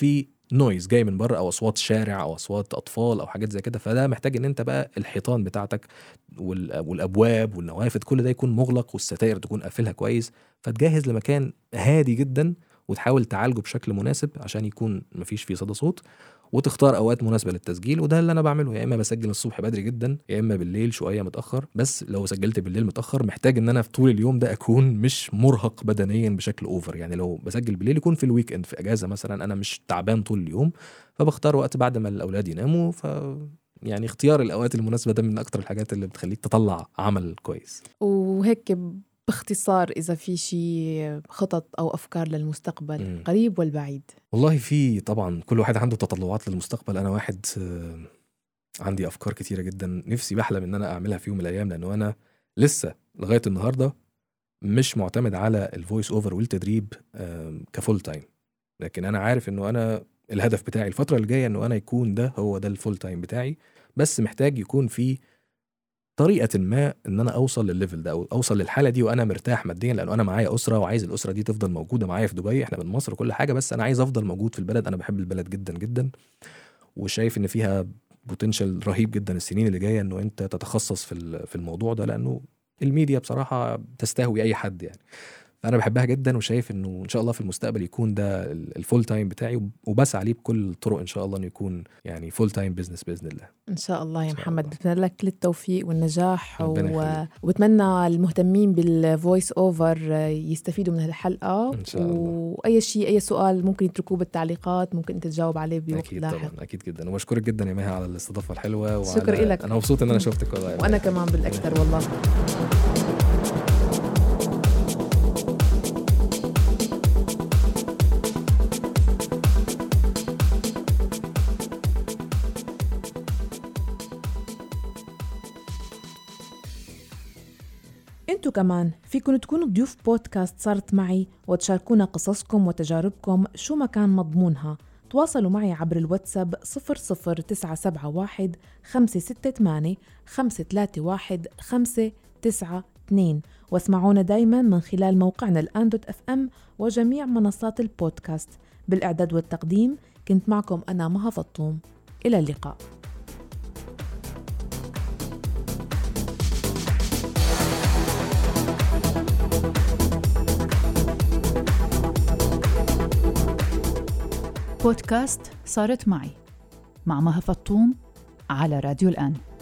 نويز جاي من بره او اصوات شارع او اصوات اطفال او حاجات زي كده فده محتاج ان انت بقى الحيطان بتاعتك وال- والابواب والنوافذ كل ده يكون مغلق والستائر تكون قافلها كويس فتجهز لمكان هادي جدا وتحاول تعالجه بشكل مناسب عشان يكون مفيش فيه صدى صوت وتختار اوقات مناسبه للتسجيل وده اللي انا بعمله يا اما بسجل الصبح بدري جدا يا اما بالليل شويه متاخر بس لو سجلت بالليل متاخر محتاج ان انا في طول اليوم ده اكون مش مرهق بدنيا بشكل اوفر يعني لو بسجل بالليل يكون في الويك اند في اجازه مثلا انا مش تعبان طول اليوم فبختار وقت بعد ما الاولاد يناموا ف يعني اختيار الاوقات المناسبه ده من اكتر الحاجات اللي بتخليك تطلع عمل كويس وهيك باختصار إذا في شي خطط أو أفكار للمستقبل مم. قريب والبعيد والله في طبعا كل واحد عنده تطلعات للمستقبل انا واحد آه، عندي افكار كتيره جدا نفسي بحلم ان انا اعملها في يوم من الايام لانه انا لسه لغايه النهارده مش معتمد على الفويس اوفر والتدريب آم، كفول تايم لكن انا عارف انه انا الهدف بتاعي الفتره اللي جايه انه انا يكون ده هو ده الفول تايم بتاعي بس محتاج يكون في طريقه ما ان انا اوصل للليفل ده او اوصل للحاله دي وانا مرتاح ماديا لانه انا معايا اسره وعايز الاسره دي تفضل موجوده معايا في دبي احنا من مصر وكل حاجه بس انا عايز افضل موجود في البلد انا بحب البلد جدا جدا وشايف ان فيها بوتنشال رهيب جدا السنين اللي جايه انه انت تتخصص في ال- في الموضوع ده لانه الميديا بصراحه تستهوي اي حد يعني فانا بحبها جدا وشايف انه ان شاء الله في المستقبل يكون ده ال- الفول تايم بتاعي وبسعى ليه بكل الطرق ان شاء الله انه يكون يعني فول تايم بزنس باذن الله إن شاء الله يا إن شاء محمد الله. بتمنى لك كل التوفيق والنجاح ربنا و... يخليك. وبتمنى المهتمين بالفويس اوفر يستفيدوا من هالحلقة إن شاء الله. وأي شيء أي سؤال ممكن يتركوه بالتعليقات ممكن أنت تجاوب عليه بوقت اكيد لاحق طبعا اكيد جدا وبشكرك جدا يا مها على الاستضافه الحلوه وعلى شكر إلك. انا مبسوط ان انا شفتك والله يا وأنا مها. كمان بالأكثر والله انتو كمان فيكن تكونوا ضيوف بودكاست صارت معي وتشاركونا قصصكم وتجاربكم شو ما كان مضمونها تواصلوا معي عبر الواتساب 00971 568 531 592 واسمعونا دايما من خلال موقعنا الآن دوت اف ام وجميع منصات البودكاست بالإعداد والتقديم كنت معكم أنا مها فطوم إلى اللقاء بودكاست صارت معي مع مها فطوم على راديو الآن